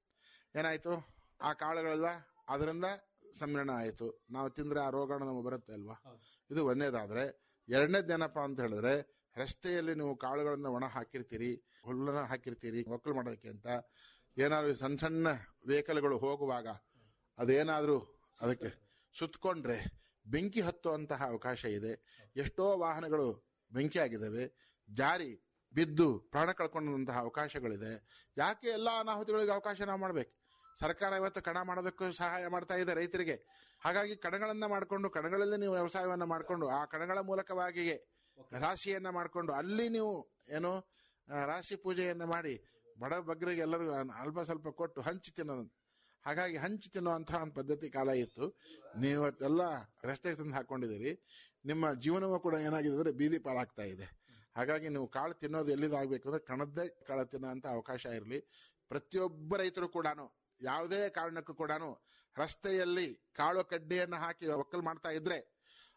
ಏನಾಯ್ತು ಆ ಕಾಳುಗಳೆಲ್ಲ ಅದರಿಂದ ಸಂರಣ ಆಯಿತು ನಾವು ತಿಂದ್ರೆ ಆ ರೋಗಾಣು ನಮಗೆ ಬರುತ್ತೆ ಅಲ್ವಾ ಇದು ಒಂದೇದಾದ್ರೆ ಎರಡನೇದೇನಪ್ಪ ಅಂತ ಹೇಳಿದ್ರೆ ರಸ್ತೆಯಲ್ಲಿ ನೀವು ಕಾಳುಗಳನ್ನ ಒಣ ಹಾಕಿರ್ತೀರಿ ಹುಲ್ಲನ್ನ ಹಾಕಿರ್ತೀರಿ ಒಕ್ಕಲು ಮಾಡೋದಕ್ಕೆ ಅಂತ ಏನಾದ್ರು ಸಣ್ಣ ಸಣ್ಣ ವೆಹಿಕಲ್ಗಳು ಹೋಗುವಾಗ ಅದೇನಾದ್ರೂ ಅದಕ್ಕೆ ಸುತ್ತಕೊಂಡ್ರೆ ಬೆಂಕಿ ಹತ್ತುವಂತಹ ಅವಕಾಶ ಇದೆ ಎಷ್ಟೋ ವಾಹನಗಳು ಬೆಂಕಿ ಆಗಿದ್ದಾವೆ ಜಾರಿ ಬಿದ್ದು ಪ್ರಾಣ ಕಳ್ಕೊಂಡಂತಹ ಅವಕಾಶಗಳಿದೆ ಯಾಕೆ ಎಲ್ಲ ಅನಾಹುತಿಗಳಿಗೆ ಅವಕಾಶ ನಾವು ಮಾಡ್ಬೇಕು ಸರ್ಕಾರ ಇವತ್ತು ಕಣ ಮಾಡೋದಕ್ಕೂ ಸಹಾಯ ಮಾಡ್ತಾ ಇದೆ ರೈತರಿಗೆ ಹಾಗಾಗಿ ಕಣಗಳನ್ನ ಮಾಡಿಕೊಂಡು ಕಣಗಳಲ್ಲಿ ನೀವು ವ್ಯವಸಾಯವನ್ನ ಮಾಡಿಕೊಂಡು ಆ ಕಣಗಳ ಮೂಲಕವಾಗಿಯೇ ರಾಶಿಯನ್ನ ಮಾಡಿಕೊಂಡು ಅಲ್ಲಿ ನೀವು ಏನು ಆ, ರಾಶಿ ಪೂಜೆಯನ್ನ ಮಾಡಿ ಬಡ ಬಗ್ಗರಿಗೆ ಎಲ್ಲರೂ ಅಲ್ಪ ಸ್ವಲ್ಪ ಕೊಟ್ಟು ಹಂಚಿ ತಿನ್ನೋದು ಹಾಗಾಗಿ ಹಂಚಿ ತಿನ್ನುವಂತಹ ಒಂದು ಪದ್ಧತಿ ಕಾಲ ಇತ್ತು ನೀವು ಇವತ್ತೆಲ್ಲ ರಸ್ತೆಗೆ ತಂದು ಹಾಕೊಂಡಿದ್ದೀರಿ ನಿಮ್ಮ ಜೀವನವೂ ಕೂಡ ಏನಾಗಿದೆ ಅಂದ್ರೆ ಬೀದಿ ಪಾಲಾಗ್ತಾ ಇದೆ ಹಾಗಾಗಿ ನೀವು ಕಾಳು ತಿನ್ನೋದು ಎಲ್ಲಿದಾಗಬೇಕು ಅಂದ್ರೆ ಕಣದ್ದೇ ಕಾಳು ತಿನ್ನೋ ಅಂತ ಅವಕಾಶ ಇರಲಿ ಪ್ರತಿಯೊಬ್ಬ ರೈತರು ಕೂಡ ಯಾವುದೇ ಕಾರಣಕ್ಕೂ ಕೂಡ ರಸ್ತೆಯಲ್ಲಿ ಕಾಳು ಕಡ್ಡಿಯನ್ನು ಹಾಕಿ ಒಕ್ಕಲು ಮಾಡ್ತಾ ಇದ್ರೆ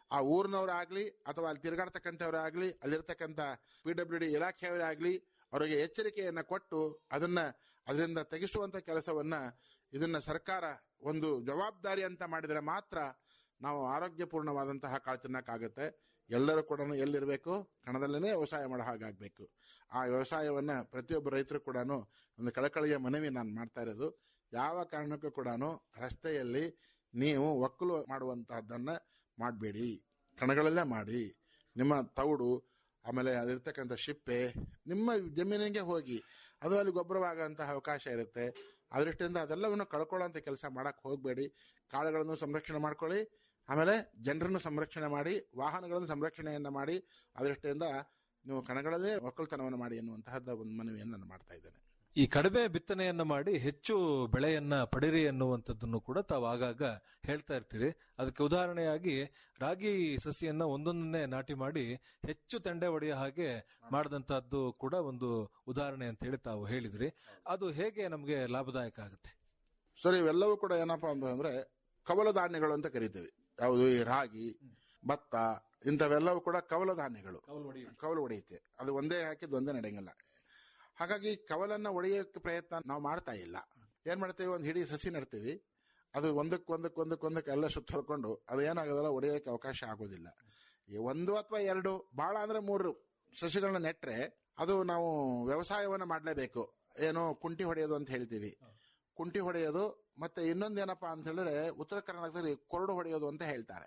ಆ ಊರಿನವರಾಗ್ಲಿ ಅಥವಾ ಅಲ್ಲಿ ತಿರುಗಾಡ್ತಕ್ಕಂಥವ್ರಾಗ್ಲಿ ಅಲ್ಲಿರ್ತಕ್ಕಂಥ ಪಿ ಡಬ್ಲ್ಯೂ ಡಿ ಇಲಾಖೆಯವರಾಗ್ಲಿ ಅವರಿಗೆ ಎಚ್ಚರಿಕೆಯನ್ನ ಕೊಟ್ಟು ಅದನ್ನ ಅದರಿಂದ ತೆಗೆಸುವಂತ ಕೆಲಸವನ್ನ ಇದನ್ನ ಸರ್ಕಾರ ಒಂದು ಜವಾಬ್ದಾರಿ ಅಂತ ಮಾಡಿದರೆ ಮಾತ್ರ ನಾವು ಆರೋಗ್ಯಪೂರ್ಣವಾದಂತಹ ಕಾಳು ತಿನ್ನಕ್ಕಾಗುತ್ತೆ ಎಲ್ಲರೂ ಕೂಡ ಎಲ್ಲಿರಬೇಕು ಕಣದಲ್ಲೇ ವ್ಯವಸಾಯ ಮಾಡೋ ಹಾಗಾಗಬೇಕು ಆ ವ್ಯವಸಾಯವನ್ನ ಪ್ರತಿಯೊಬ್ಬ ರೈತರು ಕೂಡ ಒಂದು ಕಳಕಳಿಯ ಮನವಿ ನಾನು ಮಾಡ್ತಾ ಇರೋದು ಯಾವ ಕಾರಣಕ್ಕೂ ಕೂಡ ರಸ್ತೆಯಲ್ಲಿ ನೀವು ಒಕ್ಕಲು ಮಾಡುವಂತಹದ್ದನ್ನ ಮಾಡಬೇಡಿ ಕಣಗಳಲ್ಲೇ ಮಾಡಿ ನಿಮ್ಮ ತೌಡು ಆಮೇಲೆ ಅದಿರ್ತಕ್ಕಂಥ ಶಿಪ್ಪೆ ನಿಮ್ಮ ಜಮೀನಿಗೆ ಹೋಗಿ ಅದು ಅಲ್ಲಿ ಗೊಬ್ಬರವಾಗುವಂತಹ ಅವಕಾಶ ಇರುತ್ತೆ ಅದೃಷ್ಟಿಯಿಂದ ಅದೆಲ್ಲವನ್ನು ಕಳ್ಕೊಳ್ಳೋಂಥ ಕೆಲಸ ಮಾಡಕ್ ಹೋಗಬೇಡಿ ಕಾಳುಗಳನ್ನು ಸಂರಕ್ಷಣೆ ಮಾಡ್ಕೊಳ್ಳಿ ಆಮೇಲೆ ಜನರನ್ನು ಸಂರಕ್ಷಣೆ ಮಾಡಿ ವಾಹನಗಳನ್ನು ಸಂರಕ್ಷಣೆಯನ್ನ ಮಾಡಿ ಅದೃಷ್ಟಿಯಿಂದ ನೀವು ಕಣಗಳಲ್ಲೇ ಒಕ್ಕಲ್ತನವನ್ನು ಮಾಡಿ ಎನ್ನುವಂತಹದ್ದು ಒಂದು ಮನವಿಯನ್ನು ನಾನು ಮಾಡ್ತಾ ಇದ್ದೇನೆ ಈ ಕಡಿಮೆ ಬಿತ್ತನೆಯನ್ನ ಮಾಡಿ ಹೆಚ್ಚು ಬೆಳೆಯನ್ನ ಪಡಿರಿ ಎನ್ನುವಂಥದ್ದನ್ನು ಕೂಡ ತಾವು ಆಗಾಗ ಹೇಳ್ತಾ ಇರ್ತೀರಿ ಅದಕ್ಕೆ ಉದಾಹರಣೆಯಾಗಿ ರಾಗಿ ಸಸಿಯನ್ನ ಒಂದೊಂದನ್ನೇ ನಾಟಿ ಮಾಡಿ ಹೆಚ್ಚು ತೆಂಡೆ ಹೊಡೆಯೋ ಹಾಗೆ ಮಾಡಿದಂತಹದ್ದು ಕೂಡ ಒಂದು ಉದಾಹರಣೆ ಅಂತ ಹೇಳಿ ತಾವು ಹೇಳಿದ್ರಿ ಅದು ಹೇಗೆ ನಮಗೆ ಲಾಭದಾಯಕ ಆಗುತ್ತೆ ಸರ್ ಇವೆಲ್ಲವೂ ಕೂಡ ಏನಪ್ಪಾ ಅಂತಂದ್ರೆ ಕವಲ ಧಾನ್ಯಗಳು ಅಂತ ಕರಿತೀವಿ ಯಾವುದು ಈ ರಾಗಿ ಭತ್ತ ಇಂಥವೆಲ್ಲವೂ ಕೂಡ ಕವಲ ಧಾನ್ಯಗಳು ಕವಲು ಹೊಡೆಯುತ್ತೆ ಅದು ಒಂದೇ ಹಾಕಿದ್ದು ಒಂದೇ ನಡೆಯಂಗಿಲ್ಲ ಹಾಗಾಗಿ ಕವಲನ್ನ ಒಡೆಯೋಕೆ ಪ್ರಯತ್ನ ನಾವು ಮಾಡ್ತಾ ಇಲ್ಲ ಏನ್ ಮಾಡ್ತೀವಿ ಒಂದು ಹಿಡಿ ಸಸಿ ನಡ್ತೀವಿ ಅದು ಒಂದಕ್ಕೆ ಒಂದಕ್ಕೆ ಒಂದಕ್ಕೆ ಒಂದಕ್ಕೆ ಎಲ್ಲ ಸುತ್ತ ಹೊರ್ಕೊಂಡು ಅದು ಏನಾಗೋದಿಲ್ಲ ಒಡೆಯೋಕೆ ಅವಕಾಶ ಆಗೋದಿಲ್ಲ ಈ ಒಂದು ಅಥವಾ ಎರಡು ಬಹಳ ಅಂದ್ರೆ ಮೂರು ಸಸಿಗಳನ್ನ ನೆಟ್ರೆ ಅದು ನಾವು ವ್ಯವಸಾಯವನ್ನ ಮಾಡಲೇಬೇಕು ಏನೋ ಕುಂಟಿ ಹೊಡೆಯೋದು ಅಂತ ಹೇಳ್ತೀವಿ ಕುಂಟಿ ಹೊಡೆಯೋದು ಮತ್ತೆ ಇನ್ನೊಂದೇನಪ್ಪಾ ಅಂತ ಹೇಳಿದ್ರೆ ಉತ್ತರ ಕರ್ನಾಟಕದಲ್ಲಿ ಕೊರಡು ಹೊಡೆಯೋದು ಅಂತ ಹೇಳ್ತಾರೆ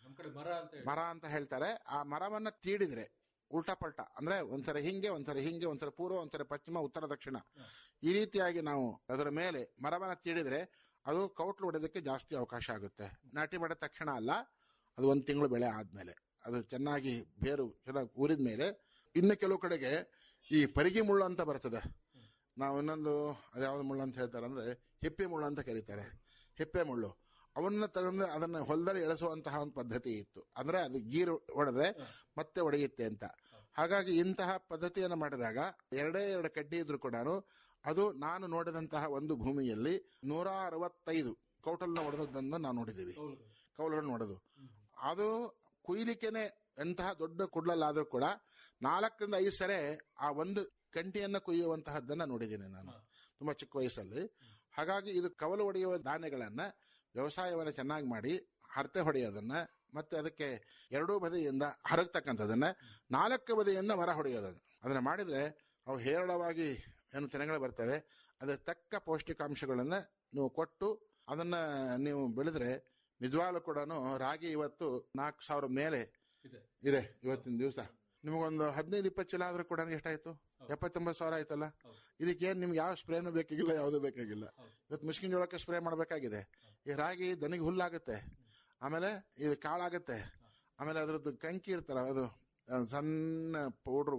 ಮರ ಅಂತ ಹೇಳ್ತಾರೆ ಆ ಮರವನ್ನ ತೀಡಿದ್ರೆ ಉಲ್ಟಾ ಪಲ್ಟ ಅಂದ್ರೆ ಒಂಥರ ಹಿಂಗೆ ಒಂಥರ ಹಿಂಗೆ ಒಂಥರ ಪೂರ್ವ ಒಂಥರ ಪಶ್ಚಿಮ ಉತ್ತರ ದಕ್ಷಿಣ ಈ ರೀತಿಯಾಗಿ ನಾವು ಅದರ ಮೇಲೆ ಮರವನ್ನ ತೀಡಿದ್ರೆ ಅದು ಕೌಟ್ಲು ಹೊಡೆಯೋದಕ್ಕೆ ಜಾಸ್ತಿ ಅವಕಾಶ ಆಗುತ್ತೆ ನಾಟಿ ಮಾಡಿದ ತಕ್ಷಣ ಅಲ್ಲ ಅದು ಒಂದು ತಿಂಗಳು ಬೆಳೆ ಆದ್ಮೇಲೆ ಅದು ಚೆನ್ನಾಗಿ ಬೇರು ಚೆನ್ನಾಗಿ ಊರಿದ ಮೇಲೆ ಇನ್ನು ಕೆಲವು ಕಡೆಗೆ ಈ ಪರಿಗಿ ಮುಳ್ಳು ಅಂತ ಬರ್ತದೆ ನಾವು ಇನ್ನೊಂದು ಅದ್ಯಾವ್ದು ಮುಳ್ಳು ಅಂತ ಹೇಳ್ತಾರೆ ಅಂದ್ರೆ ಹಿಪ್ಪೆ ಮುಳ್ಳು ಅಂತ ಕರೀತಾರೆ ಹಿಪ್ಪೆ ಮುಳ್ಳು ಅವನ್ನ ತಗೊಂಡು ಅದನ್ನ ಹೊಲದಲ್ಲಿ ಎಳೆಸುವಂತಹ ಒಂದು ಪದ್ಧತಿ ಇತ್ತು ಅಂದ್ರೆ ಅದು ಗೀರು ಹೊಡೆದ್ರೆ ಮತ್ತೆ ಒಡೆಯುತ್ತೆ ಅಂತ ಹಾಗಾಗಿ ಇಂತಹ ಪದ್ಧತಿಯನ್ನು ಮಾಡಿದಾಗ ಎರಡೇ ಎರಡು ಕಡ್ಡಿ ಇದ್ರು ಕೂಡ ಅದು ನಾನು ನೋಡಿದಂತಹ ಒಂದು ಭೂಮಿಯಲ್ಲಿ ನೂರ ಅರವತ್ತೈದು ಕೌಟಲ್ನ ಹೊಡೆದದ್ದನ್ನು ನಾವು ನೋಡಿದ್ದೀವಿ ಕೌಲುಗಳನ್ನು ನೋಡೋದು ಅದು ಕುಯ್ಲಿಕ್ಕೆನೆ ಎಂತಹ ದೊಡ್ಡ ಕುಡ್ಲಲ್ಲಾದ್ರೂ ಕೂಡ ನಾಲ್ಕರಿಂದ ಐದು ಸರೆ ಆ ಒಂದು ಕಂಟಿಯನ್ನ ಕುಯ್ಯುವಂತಹದ್ದನ್ನ ನೋಡಿದ್ದೀನಿ ನಾನು ತುಂಬಾ ಚಿಕ್ಕ ವಯಸ್ಸಲ್ಲಿ ಹಾಗಾಗಿ ಇದು ಕವಲು ಹೊಡೆಯುವ ಧಾನ್ಯಗಳನ್ನ ವ್ಯವಸಾಯವನ್ನ ಚೆನ್ನಾಗಿ ಮಾಡಿ ಹರತೆ ಹೊಡೆಯೋದನ್ನ ಮತ್ತೆ ಅದಕ್ಕೆ ಎರಡೂ ಬದಿಯಿಂದ ಹರಗ್ತಕ್ಕಂಥದನ್ನ ನಾಲ್ಕು ಬದಿಯಿಂದ ಮರ ಹೊಡೆಯೋದನ್ನ ಅದನ್ನ ಮಾಡಿದ್ರೆ ಅವು ಹೇರಳವಾಗಿ ಏನು ತೆನೆಗಳು ಬರ್ತವೆ ಅದಕ್ಕೆ ತಕ್ಕ ಪೌಷ್ಟಿಕಾಂಶಗಳನ್ನ ನೀವು ಕೊಟ್ಟು ಅದನ್ನ ನೀವು ಬೆಳೆದ್ರೆ ನಿಜವಾಗ್ಲೂ ಕೂಡ ರಾಗಿ ಇವತ್ತು ನಾಲ್ಕು ಸಾವಿರ ಮೇಲೆ ಇದೆ ಇವತ್ತಿನ ದಿವಸ ನಿಮಗೊಂದು ಹದಿನೈದು ಇಪ್ಪತ್ತು ಚೀಲ ಆದ್ರೂ ಕೂಡ ಎಷ್ಟಾಯ್ತು ಎಪ್ಪತ್ತೊಂಬತ್ತು ಸಾವಿರ ಆಯ್ತಲ್ಲ ಇದಕ್ಕೇನು ನಿಮ್ಗೆ ಯಾವ ಸ್ಪ್ರೇನು ಬೇಕಾಗಿಲ್ಲ ಯಾವುದು ಬೇಕಾಗಿಲ್ಲ ಇವತ್ತು ಮುಸ್ಕಿನ ಜೋಳಕ್ಕೆ ಸ್ಪ್ರೇ ಮಾಡಬೇಕಾಗಿದೆ ಈ ರಾಗಿ ದನಿಗೆ ಹುಲ್ಲಾಗುತ್ತೆ ಆಮೇಲೆ ಇದು ಕಾಳಾಗುತ್ತೆ ಆಮೇಲೆ ಅದ್ರದ್ದು ಕಂಕಿ ಇರ್ತಲ್ಲ ಅದು ಅದು ಸಣ್ಣ ಪೌಡ್ರು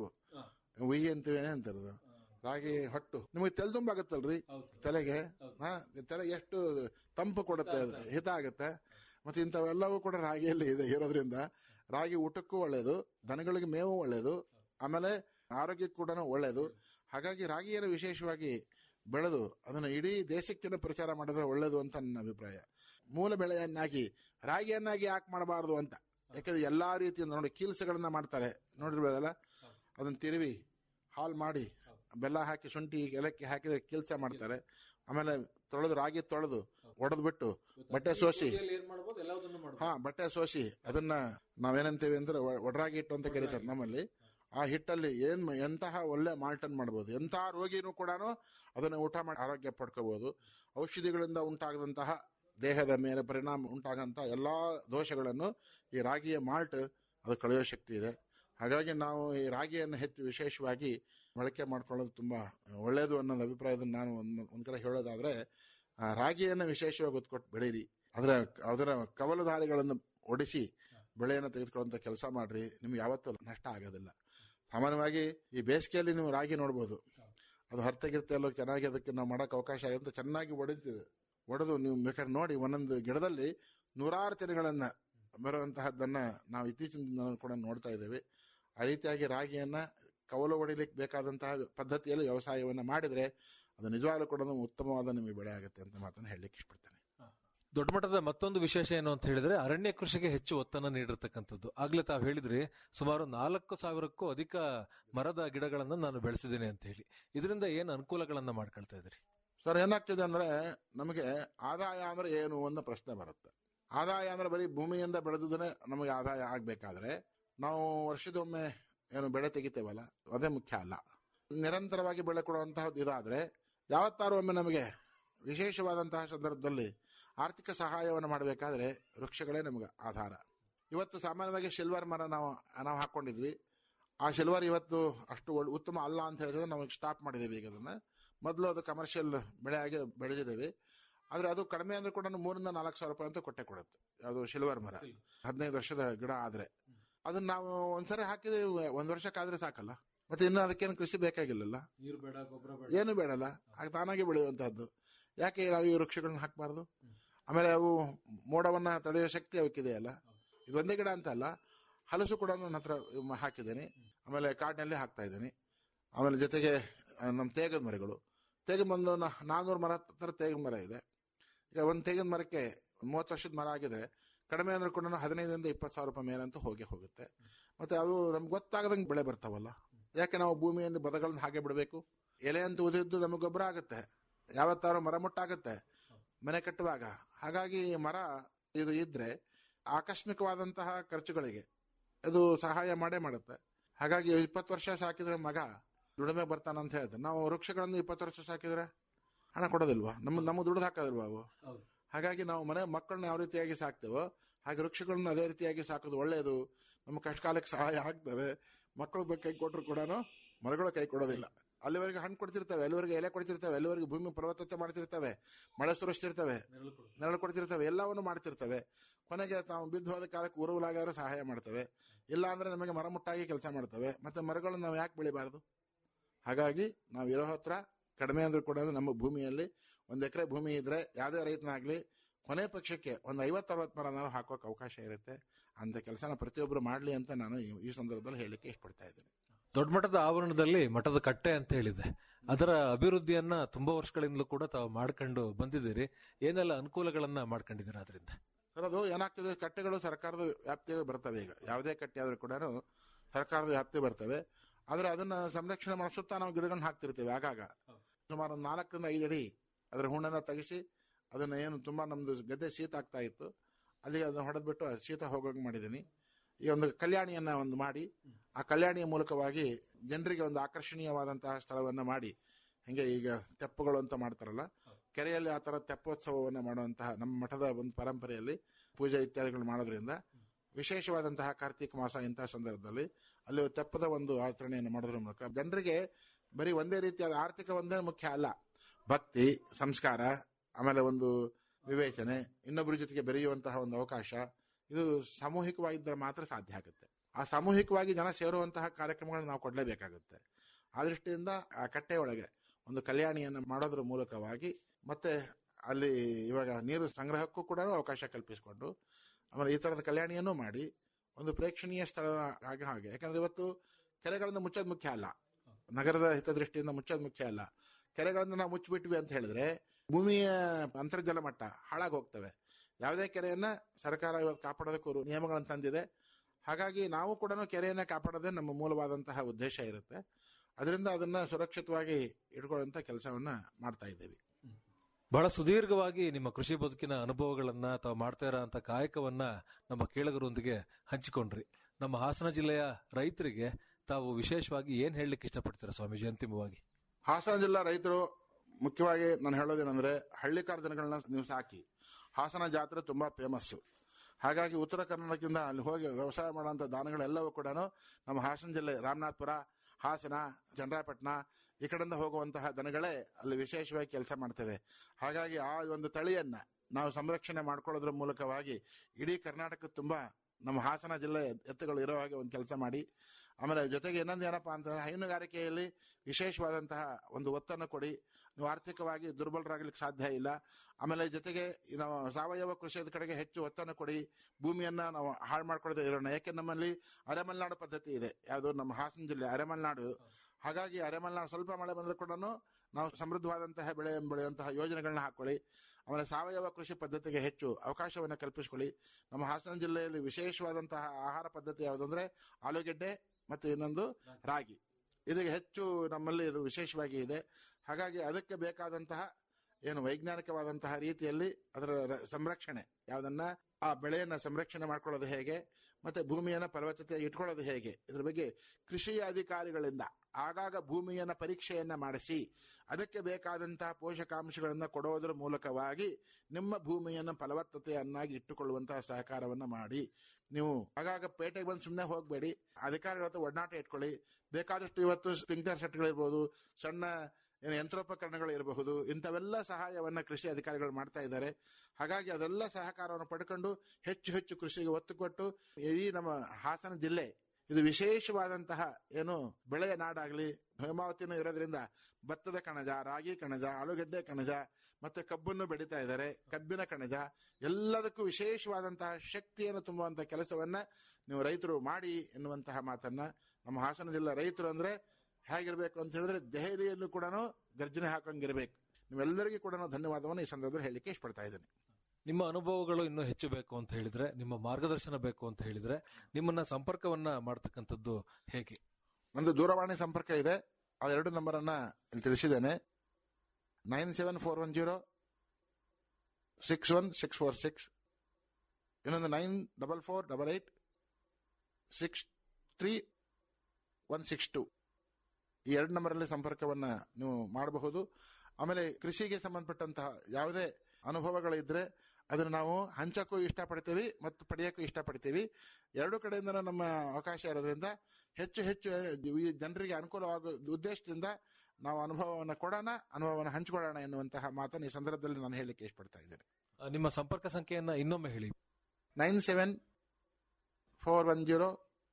ಉಯಿ ಅಂತೀವೇನೆ ಅಂತಾರದು ರಾಗಿ ಹೊಟ್ಟು ನಿಮಗೆ ತಲೆ ತುಂಬಾಗತ್ತಲ್ರಿ ತಲೆಗೆ ಹಾ ತಲೆ ಎಷ್ಟು ತಂಪು ಕೊಡುತ್ತೆ ಅದು ಹಿತ ಆಗುತ್ತೆ ಮತ್ತೆ ಇಂಥವೆಲ್ಲವೂ ಕೂಡ ರಾಗಿಯಲ್ಲಿ ಇದೆ ಇರೋದ್ರಿಂದ ರಾಗಿ ಊಟಕ್ಕೂ ಒಳ್ಳೇದು ದನಗಳಿಗೆ ಮೇವು ಒಳ್ಳೇದು ಆಮೇಲೆ ಆರೋಗ್ಯಕ್ಕೂ ಕೂಡ ಒಳ್ಳೇದು ಹಾಗಾಗಿ ರಾಗಿಯನ್ನು ವಿಶೇಷವಾಗಿ ಬೆಳೆದು ಅದನ್ನು ಇಡೀ ದೇಶಕ್ಕೆ ಪ್ರಚಾರ ಮಾಡಿದ್ರೆ ಒಳ್ಳೇದು ಅಂತ ನನ್ನ ಅಭಿಪ್ರಾಯ ಮೂಲ ಬೆಳೆಯನ್ನಾಗಿ ರಾಗಿಯನ್ನಾಗಿ ಯಾಕೆ ಮಾಡಬಾರದು ಅಂತ ಯಾಕಂದ್ರೆ ಎಲ್ಲಾ ರೀತಿಯಿಂದ ನೋಡಿ ಕೀಲ್ಸಗಳನ್ನ ಮಾಡ್ತಾರೆ ನೋಡಿರ್ಬೋದಲ್ಲ ಅದನ್ನ ತಿರುವಿ ಹಾಲ್ ಮಾಡಿ ಬೆಲ್ಲ ಹಾಕಿ ಶುಂಠಿ ಏಲಕ್ಕಿ ಹಾಕಿದ್ರೆ ಕೆಲಸ ಮಾಡ್ತಾರೆ ಆಮೇಲೆ ತೊಳೆದು ರಾಗಿ ತೊಳೆದು ಒಡೆದು ಬಿಟ್ಟು ಬಟ್ಟೆ ಸೋಸಿ ಹಾ ಬಟ್ಟೆ ಸೋಸಿ ಅದನ್ನ ನಾವೇನಂತೀವಿ ಅಂದ್ರೆ ಒ- ಒಡ್ರಾಗಿ ಹಿಟ್ಟು ಅಂತ ಕರೀತಾರೆ ನಮ್ಮಲ್ಲಿ ಆ ಹಿಟ್ಟಲ್ಲಿ ಏನ್ ಮ- ಎಂತಹ ಒಳ್ಳೆ ಮಾಲ್ಟನ್ ಮಾಡಬಹುದು ಎಂತಹ ರೋಗಿನೂ ಕೂಡ ಅದನ್ನ ಊಟ ಮಾಡಿ ಆರೋಗ್ಯ ಪಡ್ಕೋಬಹುದು ಔಷಧಿಗಳಿಂದ ಉಂಟಾಗದಂತಹ ದೇಹದ ಮೇಲೆ ಪರಿಣಾಮ ಉಂಟಾಗಂತ ಎಲ್ಲಾ ದೋಷಗಳನ್ನು ಈ ರಾಗಿಯ ಮಾಲ್ಟ್ ಅದು ಕಳೆಯೋ ಶಕ್ತಿ ಇದೆ ಹಾಗಾಗಿ ನಾವು ಈ ರಾಗಿಯನ್ನು ಹೆಚ್ಚು ವಿಶೇಷವಾಗಿ ಬಳಕೆ ಮಾಡ್ಕೊಳ್ಳೋದು ತುಂಬಾ ಒಳ್ಳೆಯದು ಅನ್ನೋದು ಅಭಿಪ್ರಾಯದಲ್ಲಿ ನಾನು ಒಂದ್ ಒಂದ್ ಕಡೆ ಹೇಳೋದಾದ್ರೆ ಆ ರಾಗಿಯನ್ನು ವಿಶೇಷವಾಗಿ ಒತ್ತು ಕೊಟ್ಟು ಬೆಳೀರಿ ಅದರ ಅದರ ಕವಲುದಾರಿಗಳನ್ನು ಒಡಿಸಿ ಬೆಳೆಯನ್ನು ತೆಗೆದುಕೊಳ್ಳುವಂತ ಕೆಲಸ ಮಾಡ್ರಿ ನಿಮ್ಗೆ ಯಾವತ್ತೂ ನಷ್ಟ ಆಗೋದಿಲ್ಲ ಸಾಮಾನ್ಯವಾಗಿ ಈ ಬೇಸಿಗೆಯಲ್ಲಿ ನೀವು ರಾಗಿ ನೋಡ್ಬೋದು ಅದು ಹರ್ತಗಿರ್ತೆ ಎಲ್ಲೋ ಚೆನ್ನಾಗಿ ಅದಕ್ಕೆ ನಾವು ಮಾಡಕ್ ಅವಕಾಶ ಆಗುತ್ತೆ ಚೆನ್ನಾಗಿ ಒಡೆದಿದೆ ಒಡೆದು ನೀವು ಬೇಕಾದ್ರೆ ನೋಡಿ ಒಂದೊಂದು ಗಿಡದಲ್ಲಿ ನೂರಾರು ತೆನೆಗಳನ್ನ ಬರುವಂತಹದ್ದನ್ನ ನಾವು ಇತ್ತೀಚಿನ ದಿನಗಳಲ್ಲಿ ಕೂಡ ನೋಡ್ತಾ ಇದ್ದೇವೆ ಆ ರೀತಿಯಾಗಿ ರಾಗಿಯನ್ನ ಕವಲು ಹೊಡಿಲಿಕ್ಕೆ ಬೇಕಾದಂತಹ ಪದ್ಧತಿಯಲ್ಲಿ ವ್ಯವಸಾಯವನ್ನ ಮಾಡಿದ್ರೆ ಅದು ನಿಜವಾಗ್ಲೂ ಕೂಡ ಒಂದು ಉತ್ತಮವಾದ ನಿಮಗೆ ಬೆಳೆ ಆಗುತ್ತೆ ಅಂತ ಮಾತನ್ನು ಹೇಳಲಿಕ್ಕೆ ಇಷ್ಟಪಡ್ತೇನೆ ದೊಡ್ಡ ಮಟ್ಟದ ಮತ್ತೊಂದು ವಿಶೇಷ ಏನು ಅಂತ ಹೇಳಿದ್ರೆ ಅರಣ್ಯ ಕೃಷಿಗೆ ಹೆಚ್ಚು ಒತ್ತನ್ನು ನೀಡಿರ್ತಕ್ಕಂಥದ್ದು ಆಗ್ಲೇ ತಾವು ಹೇಳಿದ್ರಿ ಸುಮಾರು ನಾಲ್ಕು ಸಾವಿರಕ್ಕೂ ಅಧಿಕ ಮರದ ಗಿಡಗಳನ್ನ ನಾನು ಬೆಳೆಸಿದ್ದೇನೆ ಅಂತ ಹೇಳಿ ಇದರಿಂದ ಏನು ಅನುಕೂಲಗಳನ್ನ ಮಾಡ್ಕೊಳ್ತಾ ಇದ್ರಿ ಸರ್ ಏನಾಗ್ತಿದೆ ಅಂದ್ರೆ ನಮಗೆ ಆದಾಯ ಅಂದ್ರೆ ಏನು ಅನ್ನೋ ಪ್ರಶ್ನೆ ಬರುತ್ತೆ ಆದಾಯ ಅಂದ್ರೆ ಬರೀ ಭೂಮಿಯಿಂದ ಬೆಳೆದುದೇ ನಮಗೆ ಆದಾಯ ಆಗ್ಬೇಕಾದ್ರೆ ನಾವು ವರ್ಷದೊಮ್ಮೆ ಏನು ಬೆಳೆ ತೆಗಿತೇವಲ್ಲ ಅದೇ ಮುಖ್ಯ ಅಲ್ಲ ನಿರಂತರವಾಗಿ ಬೆಳೆ ಕೊಡುವಂತಹದ್ದು ಇದಾದ್ರೆ ಯಾವತ್ತಾರು ಒಮ್ಮೆ ನಮಗೆ ವಿಶೇಷವಾದಂತಹ ಸಂದರ್ಭದಲ್ಲಿ ಆರ್ಥಿಕ ಸಹಾಯವನ್ನು ಮಾಡಬೇಕಾದ್ರೆ ವೃಕ್ಷಗಳೇ ನಮಗೆ ಆಧಾರ ಇವತ್ತು ಸಾಮಾನ್ಯವಾಗಿ ಸಿಲ್ವರ್ ಮರ ನಾವು ನಾವು ಹಾಕೊಂಡಿದ್ವಿ ಆ ಸಿಲ್ವರ್ ಇವತ್ತು ಅಷ್ಟು ಒಳ್ಳೆ ಉತ್ತಮ ಅಲ್ಲ ಅಂತ ಹೇಳಿದ್ರೆ ನಾವು ಸ್ಟಾಪ್ ಮಾಡಿದ್ದೀವಿ ಈಗ ಅದನ್ನ ಮೊದಲು ಅದು ಕಮರ್ಷಿಯಲ್ ಬೆಳೆಯಾಗಿ ಬೆಳೆದಿದ್ದೇವೆ ಆದರೆ ಅದು ಕಡಿಮೆ ಅಂದ್ರೆ ಕೂಡ ಮೂರಿಂದ ನಾಲ್ಕು ಸಾವಿರ ರೂಪಾಯಿ ಅಂತ ಕೊಟ್ಟೆ ಕೊಡುತ್ತೆ ಅದು ಸಿಲ್ವರ್ ಮರ ಹದಿನೈದು ವರ್ಷದ ಗಿಡ ಆದ್ರೆ ಅದನ್ನ ನಾವು ಒಂದ್ಸರಿ ಹಾಕಿದ್ರೆ ಒಂದ್ ವರ್ಷಕ್ಕಾದ್ರೆ ಸಾಕಲ್ಲ ಮತ್ತೆ ಇನ್ನು ಅದಕ್ಕೇನು ಕೃಷಿ ಬೇಕಾಗಿಲ್ಲಲ್ಲ ನೀರು ಬೇಡ ಗೊಬ್ಬರ ಏನು ಬೇಡಲ್ಲ ಆಗ ತಾನಾಗಿ ಬೆಳೆಯುವಂತಹದ್ದು ಯಾಕೆ ನಾವು ಈ ವೃಕ್ಷಗಳನ್ನ ಹಾಕಬಾರ್ದು ಆಮೇಲೆ ಅವು ಮೋಡವನ್ನ ತಡೆಯುವ ಶಕ್ತಿ ಅವಕ್ಕಿದೆಯಲ್ಲ ಇದು ಒಂದೇ ಗಿಡ ಅಂತ ಅಲ್ಲ ಹಲಸು ಕೂಡ ನನ್ನ ಹತ್ರ ಮ- ಹಾಕಿದ್ದೇನೆ ಆಮೇಲೆ ಕಾಡಿನಲ್ಲಿ ಹಾಕ್ತಾ ಇದ್ದೇನೆ ಆಮೇಲೆ ಜೊತೆಗೆ ಆ, ನಮ್ಮ ತೇಗದ ಮರಗಳು ತೇಗದ ಒಂದು ನಾನ್ನೂರು ಮರ ಹತ್ರ ತೇಗದ ಮರ ಇದೆ ಈಗ ಒಂದು ತೇಗದ ಮರಕ್ಕೆ ಮೂವತ್ತು ವರ್ಷದ ಮರ ಆಗಿದೆ ಕಡಿಮೆ ಅಂದ್ರೆ ಕೂಡ ಹದಿನೈದರಿಂದ ಇಪ್ಪತ್ತು ಸಾವಿರ ರೂಪಾಯಿ ಮೇಲಂತೂ ಹೋಗಿ ಹೋಗುತ್ತೆ ಮತ್ತೆ ಅದು ನಮ್ಗೆ ಗೊತ್ತಾಗದಂಗೆ ಬೆಳೆ ಬರ್ತಾವಲ್ಲ ಯಾಕೆ ನಾವು ಭೂಮಿಯಲ್ಲಿ ಬದಗಳನ್ನ ಹಾಗೆ ಬಿಡಬೇಕು ಎಲೆ ಅಂತ ಉದಿದ್ದು ನಮಗೆ ಗೊಬ್ಬರ ಆಗುತ್ತೆ ಯಾವತ್ತಾರು ಮರ ಮುಟ್ಟಾಗುತ್ತೆ ಮನೆ ಕಟ್ಟುವಾಗ ಹಾಗಾಗಿ ಈ ಮರ ಇದು ಇದ್ರೆ ಆಕಸ್ಮಿಕವಾದಂತಹ ಖರ್ಚುಗಳಿಗೆ ಇದು ಸಹಾಯ ಮಾಡೇ ಮಾಡುತ್ತೆ ಹಾಗಾಗಿ ಇಪ್ಪತ್ತು ವರ್ಷ ಸಾಕಿದ್ರೆ ಮಗ ದುಡಿಮೆ ಬರ್ತಾನ ಅಂತ ಹೇಳ್ತಾರೆ ನಾವು ವೃಕ್ಷಗಳನ್ನು ಇಪ್ಪತ್ತು ವರ್ಷ ಸಾಕಿದ್ರೆ ಹಣ ಕೊಡೋದಿಲ್ವಾ ನಮ್ಮ ನಮ್ಮ ದುಡ್ಡು ಹಾಕೋದಿಲ್ವಾ ಅವು ಹಾಗಾಗಿ ನಾವು ಮನೆ ಮಕ್ಕಳನ್ನ ಯಾವ ರೀತಿಯಾಗಿ ಸಾಕ್ತೇವೋ ಹಾಗೆ ವೃಕ್ಷಗಳನ್ನ ಅದೇ ರೀತಿಯಾಗಿ ಸಾಕೋದು ಒಳ್ಳೆಯದು ನಮ್ಮ ಕಷ್ಟಕಾಲಕ್ಕೆ ಸಹಾಯ ಆಗ್ತವೆ ಮಕ್ಕಳು ಬೇಕು ಕೈ ಕೊಟ್ಟರು ಕೂಡ ಮರಗಳು ಕೈ ಕೊಡೋದಿಲ್ಲ ಅಲ್ಲಿವರೆಗೆ ಹಣ್ಣು ಕೊಡ್ತಿರ್ತವೆ ಅಲ್ಲಿವರೆಗೆ ಎಲೆ ಕೊಡ್ತಿರ್ತವೆ ಅಲ್ಲಿವರೆಗೆ ಭೂಮಿ ಫಲವತ್ತತೆ ಮಾಡ್ತಿರ್ತವೆ ಮಳೆ ಸುರಿಸ್ತಿರ್ತವೆ ನೆರಳು ಕೊಡ್ತಿರ್ತವೆ ಎಲ್ಲವನ್ನು ಮಾಡ್ತಿರ್ತವೆ ಕೊನೆಗೆ ತಾವು ಬಿದ್ದು ಹೋದ ಕಾಲಕ್ಕೆ ಉರುವಲಾಗಾದ್ರೂ ಸಹಾಯ ಮಾಡ್ತವೆ ಇಲ್ಲ ಅಂದ್ರೆ ನಮಗೆ ಮರ ಮುಟ್ಟಾಗಿ ಕೆಲಸ ಮಾಡ್ತವೆ ಮತ್ತೆ ಮರಗಳನ್ನು ನಾವು ಯಾಕೆ ಬೆಳಿಬಾರದು ಹಾಗಾಗಿ ನಾವು ಇರೋ ಹತ್ರ ಕಡಿಮೆ ಅಂದ್ರೂ ಕೂಡ ನಮ್ಮ ಭೂಮಿಯಲ್ಲಿ ಒಂದು ಎಕರೆ ಭೂಮಿ ಇದ್ರೆ ಯಾವುದೇ ರೈತನಾಗ್ಲಿ ಕೊನೆ ಪಕ್ಷಕ್ಕೆ ಒಂದು ಐವತ್ತು ಅರವತ್ತು ಮರ ನಾವು ಹಾಕೋಕೆ ಅವಕಾಶ ಇರುತ್ತೆ ಅಂತ ಕೆಲಸನ ಪ್ರತಿಯೊಬ್ಬರು ಮಾಡಲಿ ಅಂತ ನಾನು ಈ- ಈ ಸಂದರ್ಭದಲ್ಲಿ ಹೇಳಲಿಕ್ಕೆ ಇಷ್ಟಪಡ್ತಾ ಇದ್ದೀನಿ ದೊಡ್ಡ ಮಟ್ಟದ ಆವರಣದಲ್ಲಿ ಮಠದ ಕಟ್ಟೆ ಅಂತ ಹೇಳಿದೆ ಅದರ ಅಭಿವೃದ್ಧಿಯನ್ನ ತುಂಬಾ ವರ್ಷಗಳಿಂದಲೂ ಕೂಡ ತಾವು ಮಾಡ್ಕೊಂಡು ಬಂದಿದ್ದೀರಿ ಏನೆಲ್ಲ ಅನುಕೂಲಗಳನ್ನ ಮಾಡ್ಕೊಂಡಿದ್ದೀರಾ ಅದರಿಂದ ಸರ್ ಅದು ಏನಾಗ್ತದೆ ಕಟ್ಟೆಗಳು ಸರ್ಕಾರದ ವ್ಯಾಪ್ತಿಗೆ ಬರ್ತವೆ ಈಗ ಯಾವುದೇ ಕಟ್ಟೆ ಆದ್ರೂ ಕೂಡ ಸರ್ಕಾರದ ವ್ಯಾಪ್ತಿ ಬರ್ತವೆ ಆದ್ರೆ ಅದನ್ನ ಸಂರಕ್ಷಣೆ ಮಾಡೋ ಸುತ್ತ ನಾವು ಗಿಡಗಳನ್ನ ಹಾಕ್ತಿರ್ತೀವಿ ಆಗಾಗ ಸುಮಾರು ಒಂದು ನಾಲ್ಕರಿಂದ ಐದು ಅಡಿ ಅದರ ಹುಣ್ಣನ್ನ ತೆಗಿಸಿ ಅದನ್ನ ಏನು ತುಂಬಾ ನಮ್ದು ಗದ್ದೆ ಶೀತ ಆಗ್ತಾ ಇತ್ತು ಅಲ್ಲಿಗೆ ಅದನ್ನ ಹೊಡೆದ್ಬಿಟ್ಟು ಆ ಶೀತ ಹೋಗೋಂಗ್ ಮಾಡಿದ್ದೀನಿ ಈ ಒಂದು ಕಲ್ಯಾಣಿಯನ್ನ ಒಂದು ಮಾಡಿ ಆ ಕಲ್ಯಾಣಿಯ ಮೂಲಕವಾಗಿ ಜನರಿಗೆ ಒಂದು ಆಕರ್ಷಣೀಯವಾದಂತಹ ಸ್ಥಳವನ್ನ ಮಾಡಿ ಹಿಂಗೆ ಈಗ ತೆಪ್ಪಗಳು ಅಂತ ಮಾಡ್ತಾರಲ್ಲ ಕೆರೆಯಲ್ಲಿ ಆ ತರ ತೆಪ್ಪೋತ್ಸವವನ್ನು ಮಾಡುವಂತಹ ನಮ್ಮ ಮಠದ ಒಂದು ಪರಂಪರೆಯಲ್ಲಿ ಪೂಜೆ ಇತ್ಯಾದಿಗಳು ಮಾಡೋದ್ರಿಂದ ವಿಶೇಷವಾದಂತಹ ಕಾರ್ತಿಕ ಮಾಸ ಇಂತಹ ಸಂದರ್ಭದಲ್ಲಿ ಅಲ್ಲಿ ತೆಪ್ಪದ ಒಂದು ಆಚರಣೆಯನ್ನು ಮಾಡೋದ್ರ ಮೂಲಕ ಜನರಿಗೆ ಬರೀ ಒಂದೇ ರೀತಿಯಾದ ಆರ್ಥಿಕ ಒಂದೇ ಮುಖ್ಯ ಅಲ್ಲ ಭಕ್ತಿ ಸಂಸ್ಕಾರ ಆಮೇಲೆ ಒಂದು ವಿವೇಚನೆ ಇನ್ನೊಬ್ಬರ ಜೊತೆಗೆ ಬೆರೆಯುವಂತಹ ಒಂದು ಅವಕಾಶ ಇದು ಸಾಮೂಹಿಕವಾಗಿದ್ದರೆ ಮಾತ್ರ ಸಾಧ್ಯ ಆಗುತ್ತೆ ಆ ಸಾಮೂಹಿಕವಾಗಿ ಜನ ಸೇರುವಂತಹ ಕಾರ್ಯಕ್ರಮಗಳನ್ನ ನಾವು ಕೊಡಲೇಬೇಕಾಗುತ್ತೆ ಆ ದೃಷ್ಟಿಯಿಂದ ಆ ಕಟ್ಟೆಯೊಳಗೆ ಒಂದು ಕಲ್ಯಾಣಿಯನ್ನು ಮಾಡೋದ್ರ ಮೂಲಕವಾಗಿ ಮತ್ತೆ ಅಲ್ಲಿ ಇವಾಗ ನೀರು ಸಂಗ್ರಹಕ್ಕೂ ಕೂಡ ಅವಕಾಶ ಕಲ್ಪಿಸಿಕೊಂಡು ಆಮೇಲೆ ಈ ತರದ ಕಲ್ಯಾಣಿಯನ್ನು ಮಾಡಿ ಒಂದು ಪ್ರೇಕ್ಷಣೀಯ ಸ್ಥಳ ಹಾಗೆ ಹಾಗೆ ಯಾಕಂದ್ರೆ ಇವತ್ತು ಕೆರೆಗಳನ್ನು ಮುಚ್ಚೋದು ಮುಖ್ಯ ಅಲ್ಲ ನಗರದ ಹಿತದೃಷ್ಟಿಯಿಂದ ಮುಚ್ಚೋದು ಮುಖ್ಯ ಅಲ್ಲ ಕೆರೆಗಳನ್ನು ನಾವು ಮುಚ್ಚಿಬಿಟ್ವಿ ಅಂತ ಹೇಳಿದ್ರೆ ಭೂಮಿಯ ಅಂತರ್ಜಲ ಮಟ್ಟ ಹಾಳಾಗಿ ಹೋಗ್ತವೆ ಯಾವುದೇ ಕೆರೆಯನ್ನ ಸರ್ಕಾರ ಇವತ್ತು ಕಾಪಾಡೋದಕ್ಕೂ ನಿಯಮಗಳನ್ನು ತಂದಿದೆ ಹಾಗಾಗಿ ನಾವು ಕೂಡ ಕೆರೆಯನ್ನ ಕಾಪಾಡೋದೇ ನಮ್ಮ ಮೂಲವಾದಂತಹ ಉದ್ದೇಶ ಇರುತ್ತೆ ಅದರಿಂದ ಅದನ್ನ ಸುರಕ್ಷಿತವಾಗಿ ಇಟ್ಕೊಳ್ಳುವಂತ ಕೆಲಸವನ್ನ ಮಾಡ್ತಾ ಇದ್ದೀವಿ ಬಹಳ ಸುದೀರ್ಘವಾಗಿ ನಿಮ್ಮ ಕೃಷಿ ಬದುಕಿನ ಅನುಭವಗಳನ್ನ ತಾವು ಮಾಡ್ತಾ ಇರೋಂಥ ಕಾಯಕವನ್ನ ನಮ್ಮ ಕೇಳಗರೊಂದಿಗೆ ಹಂಚಿಕೊಂಡ್ರಿ ನಮ್ಮ ಹಾಸನ ಜಿಲ್ಲೆಯ ರೈತರಿಗೆ ತಾವು ವಿಶೇಷವಾಗಿ ಏನ್ ಹೇಳಲಿಕ್ಕೆ ಇಷ್ಟಪಡ್ತೀರಾ ಸ್ವಾಮೀಜಿ ಅಂತಿಮವಾಗಿ ಹಾಸನ ಜಿಲ್ಲಾ ರೈತರು ಮುಖ್ಯವಾಗಿ ನಾನು ಹೇಳೋದೇನೆಂದ್ರೆ ಹಳ್ಳಿಕಾರ ಜನಗಳನ್ನ ನೀವು ಸಾಕಿ ಹಾಸನ ಜಾತ್ರೆ ತುಂಬಾ ಫೇಮಸ್ ಹಾಗಾಗಿ ಉತ್ತರ ಕರ್ನಾಟಕದಿಂದ ಅಲ್ಲಿ ಹೋಗಿ ವ್ಯವಸಾಯ ಮಾಡುವಂತ ದಾನಗಳೆಲ್ಲವೂ ಕೂಡ ನಮ್ಮ ಹಾಸನ ಜಿಲ್ಲೆ ರಾಮನಾಥ್ಪುರ ಹಾಸನ ಚಂದ್ರಾಪಟ್ಟಣ ಈ ಕಡೆಯಿಂದ ಹೋಗುವಂತಹ ದನಗಳೇ ಅಲ್ಲಿ ವಿಶೇಷವಾಗಿ ಕೆಲಸ ಮಾಡ್ತವೆ ಹಾಗಾಗಿ ಆ ಒಂದು ತಳಿಯನ್ನ ನಾವು ಸಂರಕ್ಷಣೆ ಮಾಡ್ಕೊಳ್ಳೋದ್ರ ಮೂಲಕವಾಗಿ ಇಡೀ ಕರ್ನಾಟಕ ತುಂಬಾ ನಮ್ಮ ಹಾಸನ ಜಿಲ್ಲೆ ಎತ್ತುಗಳು ಇರೋ ಹಾಗೆ ಒಂದು ಕೆಲಸ ಮಾಡಿ ಆಮೇಲೆ ಜೊತೆಗೆ ಇನ್ನೊಂದು ಏನಪ್ಪಾ ಅಂತಂದ್ರೆ ಹೈನುಗಾರಿಕೆಯಲ್ಲಿ ವಿಶೇಷವಾದಂತಹ ಒಂದು ಒತ್ತನ್ನು ಕೊಡಿ ನೀವು ಆರ್ಥಿಕವಾಗಿ ದುರ್ಬಲರಾಗಲಿಕ್ಕೆ ಸಾಧ್ಯ ಇಲ್ಲ ಆಮೇಲೆ ಜೊತೆಗೆ ಈ ನಾವು ಸಾವಯವ ಕೃಷಿಯ ಕಡೆಗೆ ಹೆಚ್ಚು ಒತ್ತನ್ನು ಕೊಡಿ ಭೂಮಿಯನ್ನ ನಾವು ಹಾಳು ಮಾಡ್ಕೊಳ್ಳದೆ ಇರೋಣ ಯಾಕೆ ನಮ್ಮಲ್ಲಿ ಅರೆಮಲೆನಾಡು ಪದ್ಧತಿ ಇದೆ ಯಾವುದು ನಮ್ಮ ಹಾಸನ ಜಿಲ್ಲೆ ಅರೆಮಲೆನಾಡು ಹಾಗಾಗಿ ಅರೆಮಲೆನಾಡು ಸ್ವಲ್ಪ ಮಳೆ ಬಂದ್ರೆ ಕೂಡ ನಾವು ಸಮೃದ್ಧವಾದಂತಹ ಬೆಳೆ ಬೆಳೆಯುವಂತಹ ಯೋಜನೆಗಳನ್ನ ಹಾಕೊಳ್ಳಿ ಆಮೇಲೆ ಸಾವಯವ ಕೃಷಿ ಪದ್ಧತಿಗೆ ಹೆಚ್ಚು ಅವಕಾಶವನ್ನು ಕಲ್ಪಿಸಿಕೊಳ್ಳಿ ನಮ್ಮ ಹಾಸನ ಜಿಲ್ಲೆಯಲ್ಲಿ ವಿಶೇಷವಾದಂತಹ ಆಹಾರ ಪದ್ಧತಿ ಯಾವುದಂದ್ರೆ ಆಲೂಗೆಡ್ಡೆ ಮತ್ತು ಇನ್ನೊಂದು ರಾಗಿ ಇದಕ್ಕೆ ಹೆಚ್ಚು ನಮ್ಮಲ್ಲಿ ಇದು ವಿಶೇಷವಾಗಿ ಇದೆ ಹಾಗಾಗಿ ಅದಕ್ಕೆ ಬೇಕಾದಂತಹ ಏನು ವೈಜ್ಞಾನಿಕವಾದಂತಹ ರೀತಿಯಲ್ಲಿ ಅದರ ರ- ಸಂರಕ್ಷಣೆ ಯಾವುದನ್ನ ಆ ಬೆಳೆಯನ್ನ ಸಂರಕ್ಷಣೆ ಮಾಡ್ಕೊಳ್ಳೋದು ಹೇಗೆ ಮತ್ತೆ ಭೂಮಿಯನ್ನ ಫಲವತ್ತತೆ ಇಟ್ಕೊಳ್ಳೋದು ಹೇಗೆ ಇದ್ರ ಬಗ್ಗೆ ಕೃಷಿ ಅಧಿಕಾರಿಗಳಿಂದ ಆಗಾಗ ಭೂಮಿಯನ್ನ ಪರೀಕ್ಷೆಯನ್ನ ಮಾಡಿಸಿ ಅದಕ್ಕೆ ಬೇಕಾದಂತಹ ಪೋಷಕಾಂಶಗಳನ್ನು ಕೊಡೋದರ ಮೂಲಕವಾಗಿ ನಿಮ್ಮ ಭೂಮಿಯನ್ನು ಫಲವತ್ತತೆಯನ್ನಾಗಿ ಇಟ್ಟುಕೊಳ್ಳುವಂತಹ ಸಹಕಾರವನ್ನ ಮಾಡಿ ನೀವು ಆಗಾಗ ಪೇಟೆಗೆ ಬಂದು ಸುಮ್ಮನೆ ಹೋಗಬೇಡಿ ಅಧಿಕಾರಿಗಳ ಹತ್ರ ಒಡನಾಟ ಇಟ್ಕೊಳ್ಳಿ ಬೇಕಾದಷ್ಟು ಇವತ್ತು ಸ್ಪ್ರಿಂಕ್ಲರ್ ಸೆಟ್ಗಳಿರ್ಬೋದು ಸಣ್ಣ ಏನು ಯಂತ್ರೋಪಕರಣಗಳು ಇರಬಹುದು ಇಂಥವೆಲ್ಲ ಸಹಾಯವನ್ನ ಕೃಷಿ ಅಧಿಕಾರಿಗಳು ಮಾಡ್ತಾ ಇದ್ದಾರೆ ಹಾಗಾಗಿ ಅದೆಲ್ಲ ಸಹಕಾರವನ್ನು ಪಡ್ಕೊಂಡು ಹೆಚ್ಚು ಹೆಚ್ಚು ಕೃಷಿಗೆ ಒತ್ತು ಕೊಟ್ಟು ಇಡೀ ನಮ್ಮ ಹಾಸನ ಜಿಲ್ಲೆ ಇದು ವಿಶೇಷವಾದಂತಹ ಏನು ಬೆಳೆಯ ನಾಡಾಗ್ಲಿ ಹೇಮಾವತಿನೂ ಇರೋದ್ರಿಂದ ಭತ್ತದ ಕಣಜ ರಾಗಿ ಕಣಜ ಆಲೂಗಡ್ಡೆ ಕಣಜ ಮತ್ತೆ ಕಬ್ಬನ್ನು ಬೆಳೀತಾ ಇದ್ದಾರೆ ಕಬ್ಬಿನ ಕಣಜ ಎಲ್ಲದಕ್ಕೂ ವಿಶೇಷವಾದಂತಹ ಶಕ್ತಿಯನ್ನು ತುಂಬುವಂತ ಕೆಲಸವನ್ನ ನೀವು ರೈತರು ಮಾಡಿ ಎನ್ನುವಂತಹ ಮಾತನ್ನ ನಮ್ಮ ಹಾಸನ ಜಿಲ್ಲಾ ರೈತರು ಅಂದ್ರೆ ಹೇಗಿರ್ಬೇಕು ಅಂತ ಹೇಳಿದ್ರೆ ದೆಹಲಿಯಲ್ಲೂ ಕೂಡ ಗರ್ಜನೆ ಹಾಕಂಗಿರ್ಬೇಕು ನೀವೆಲ್ಲರಿಗೂ ಕೂಡ ಧನ್ಯವಾದವನ್ನು ಈ ಸಂದರ್ಭದಲ್ಲಿ ಹೇಳಲಿಕ್ಕೆ ಇಷ್ಟಪಡ್ತಾ ಇದ್ದೇನೆ ನಿಮ್ಮ ಅನುಭವಗಳು ಇನ್ನೂ ಹೆಚ್ಚು ಬೇಕು ಅಂತ ಹೇಳಿದ್ರೆ ನಿಮ್ಮ ಮಾರ್ಗದರ್ಶನ ಬೇಕು ಅಂತ ಹೇಳಿದ್ರೆ ನಿಮ್ಮನ್ನ ಸಂಪರ್ಕವನ್ನ ಮಾಡ್ತಕ್ಕಂಥದ್ದು ಹೇಗೆ ಒಂದು ದೂರವಾಣಿ ಸಂಪರ್ಕ ಇದೆ ಆ ಎರಡು ನಂಬರ್ ಅನ್ನ ಇಲ್ಲಿ ತಿಳಿಸಿದ್ದೇನೆ nine seven four one zero six one six four six ಇನ್ನೊಂದು nine double four double eight six three one six two ಈ ಎರಡು ನಂಬರಲ್ಲಿ ಸಂಪರ್ಕವನ್ನ ನೀವು ಮಾಡಬಹುದು ಆಮೇಲೆ ಕೃಷಿಗೆ ಸಂಬಂಧಪಟ್ಟಂತಹ ಯಾವುದೇ ಅನುಭವಗಳಿದ್ರೆ ಅದನ್ನು ನಾವು ಹಂಚಕ್ಕೂ ಇಷ್ಟಪಡ್ತೀವಿ ಮತ್ತು ಪಡೆಯೋಕ್ಕೂ ಇಷ್ಟಪಡ್ತೀವಿ ಎರಡು ಕಡೆಯಿಂದ ನಮ್ಮ ಅವಕಾಶ ಇರೋದ್ರಿಂದ ಹೆಚ್ಚು ಹೆಚ್ಚು ಈ ಜನರಿಗೆ ಅನುಕೂಲವಾಗುವ ಉದ್ದೇಶದಿಂದ ನಾವು ಅನುಭವವನ್ನು ಕೊಡೋಣ ಅನುಭವವನ್ನು ಹಂಚಿಕೊಳ್ಳೋಣ ಎನ್ನುವಂತಹ ಮಾತನ್ನು ಈ ಸಂದರ್ಭದಲ್ಲಿ ನಾನು ಹೇಳಲಿಕ್ಕೆ ಇಷ್ಟಪಡ್ತಾ ಇದ್ದೇನೆ ಆ, ನಿಮ್ಮ ಸಂಪರ್ಕ ಸಂಖ್ಯೆಯನ್ನ ಇನ್ನೊಮ್ಮೆ ಹೇಳಿ nine seven four one zero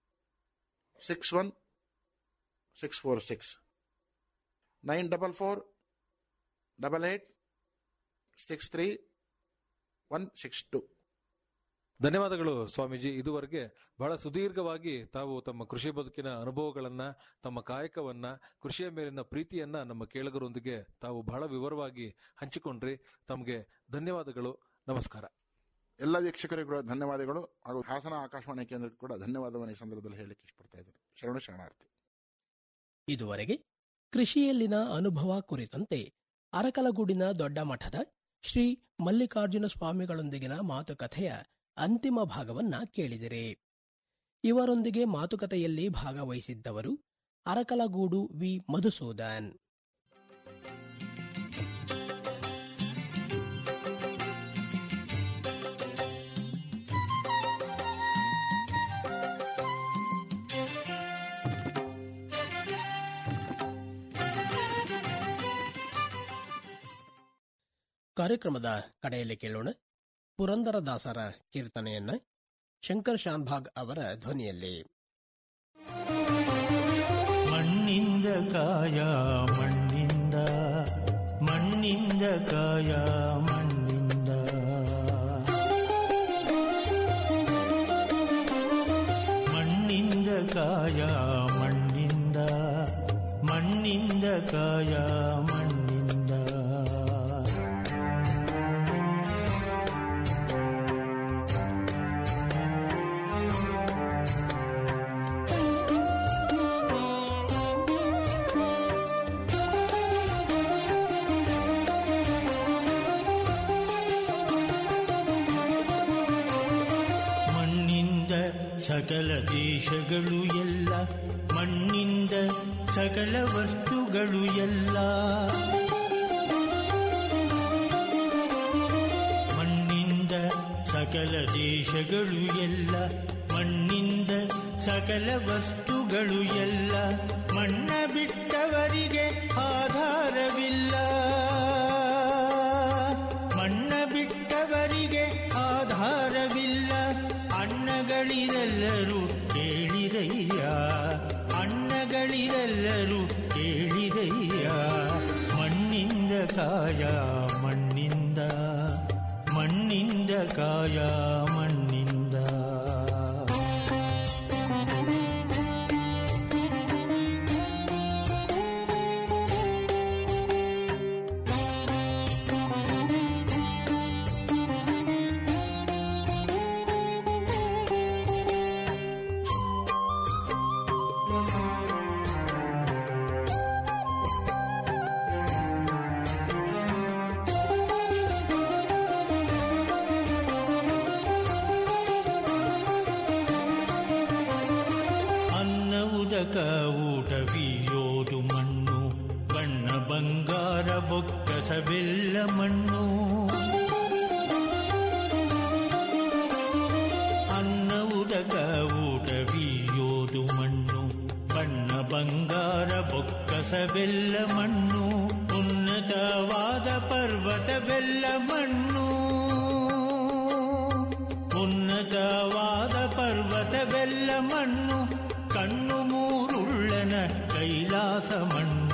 six one six four six nine double four double eight six three one six two ಧನ್ಯವಾದಗಳು ಸ್ವಾಮೀಜಿ ಇದುವರೆಗೆ ಬಹಳ ಸುದೀರ್ಘವಾಗಿ ತಾವು ತಮ್ಮ ಕೃಷಿ ಬದುಕಿನ ಅನುಭವಗಳನ್ನ ತಮ್ಮ ಕಾಯಕವನ್ನ ಕೃಷಿಯ ಮೇಲಿನ ಪ್ರೀತಿಯನ್ನ ನಮ್ಮ ಕೇಳುಗರೊಂದಿಗೆ ತಾವು ಬಹಳ ವಿವರವಾಗಿ ಹಂಚಿಕೊಂಡ್ರಿ ತಮಗೆ ಧನ್ಯವಾದಗಳು ನಮಸ್ಕಾರ ಎಲ್ಲ ವೀಕ್ಷಕರಿಗೂ ಧನ್ಯವಾದಗಳು ಹಾಗೂ ಹಾಸನ ಆಕಾಶವಾಣಿ ಕೇಂದ್ರಕ್ಕೂ ಕೂಡ ಧನ್ಯವಾದವನ್ನು ಈ ಸಂದರ್ಭದಲ್ಲಿ ಹೇಳಲಿಕ್ಕೆ ಇಷ್ಟಪಡ್ತಾ ಇದ್ದೇನೆ ಶರಣ ಶರಣಾರ್ಥಿ ಇದುವರೆಗೆ ಕೃಷಿಯಲ್ಲಿನ ಅನುಭವ ಕುರಿತಂತೆ ಅರಕಲಗೂಡಿನ ದೊಡ್ಡ ಮಠದ ಶ್ರೀ ಮಲ್ಲಿಕಾರ್ಜುನ ಸ್ವಾಮಿಗಳೊಂದಿಗಿನ ಮಾತುಕತೆಯ ಅಂತಿಮ ಭಾಗವನ್ನ ಕೇಳಿದಿರಿ ಇವರೊಂದಿಗೆ ಮಾತುಕತೆಯಲ್ಲಿ ಭಾಗವಹಿಸಿದ್ದವರು ಅರಕಲಗೂಡು ವಿ ಮಧುಸೂದನ್ ಕಾರ್ಯಕ್ರಮದ ಕಡೆಯಲ್ಲಿ ಕೇಳೋಣ ಪುರಂದರದಾಸರ ಕೀರ್ತನೆಯನ್ನ ಶಂಕರ್ ಶಾನ್ಭಾಗ್ ಅವರ ಧ್ವನಿಯಲ್ಲಿ ಮಣ್ಣಿಂದ ಕಾಯ ಮಣ್ಣಿಂದ ಮಣ್ಣಿಂದ ಕಾಯ ಮಣ್ಣಿಂದ ಮಣ್ಣಿಂದ ಕಾಯ ಮಣ್ಣಿಂದ ಮಣ್ಣಿಂದ ಕಾಯ ಮಣ್ಣಿಂದ ಮಣ್ಣಿಂದ ಸಕಲ ದೇಶಗಳು ಎಲ್ಲ ಮಣ್ಣಿಂದ ಸಕಲ ವಸ್ತುಗಳು ಎಲ್ಲ ಮಣ್ಣಿಂದ ಸಕಲ ದೇಶಗಳು ಎಲ್ಲ ಮಣ್ಣಿಂದ ಸಕಲ ವಸ್ತುಗಳು ಎಲ್ಲ ಮಣ್ಣ ಬಿಟ್ಟವರಿಗೆ ಆಧಾರವಿಲ್ಲ ಮಣ್ಣ ಬಿಟ್ಟವರಿಗೆ ಆಧಾರವಿಲ್ಲ ಅಣ್ಣಗಳಿರೆಲ್ಲರೂ ಕೇಳಿರಯ್ಯ ಅಣ್ಣಗಳಿರೆಲ್ಲರೂ ಕೇಳಿರಯ್ಯ ಮಣ್ಣಿಂದ ಕಾಯ ಮಣ್ಣಿಂದ ಮಣ್ಣಿಂದ ಕಾಯ ಮಣ್ಣಿಂದ ಉದಕ ಊಟವಿಯೋದು ಮಣ್ಣು ಬಣ್ಣ ಬಂಗಾರ ಬೊಕ್ಕಸವೆಲ್ಲ ಮಣ್ಣು ಅನ್ನ ಉದಕ ಊಟವಿಯೋದು ಮಣ್ಣು ಬಣ್ಣ ಬಂಗಾರ ಬೊಕ್ಕಸವೆಲ್ಲ ಮಣ್ಣು ಉನ್ನತವಾದ ಪರ್ವತವೆಲ್ಲ ಮಣ್ಣು ಉನ್ನತವಾದ ಪರ್ವತವೆಲ್ಲ ಮಣ್ಣು ಕಣ್ಣು ಮೂರುಳ್ಳನ ಕೈಲಾಸ ಮಣ್ಣು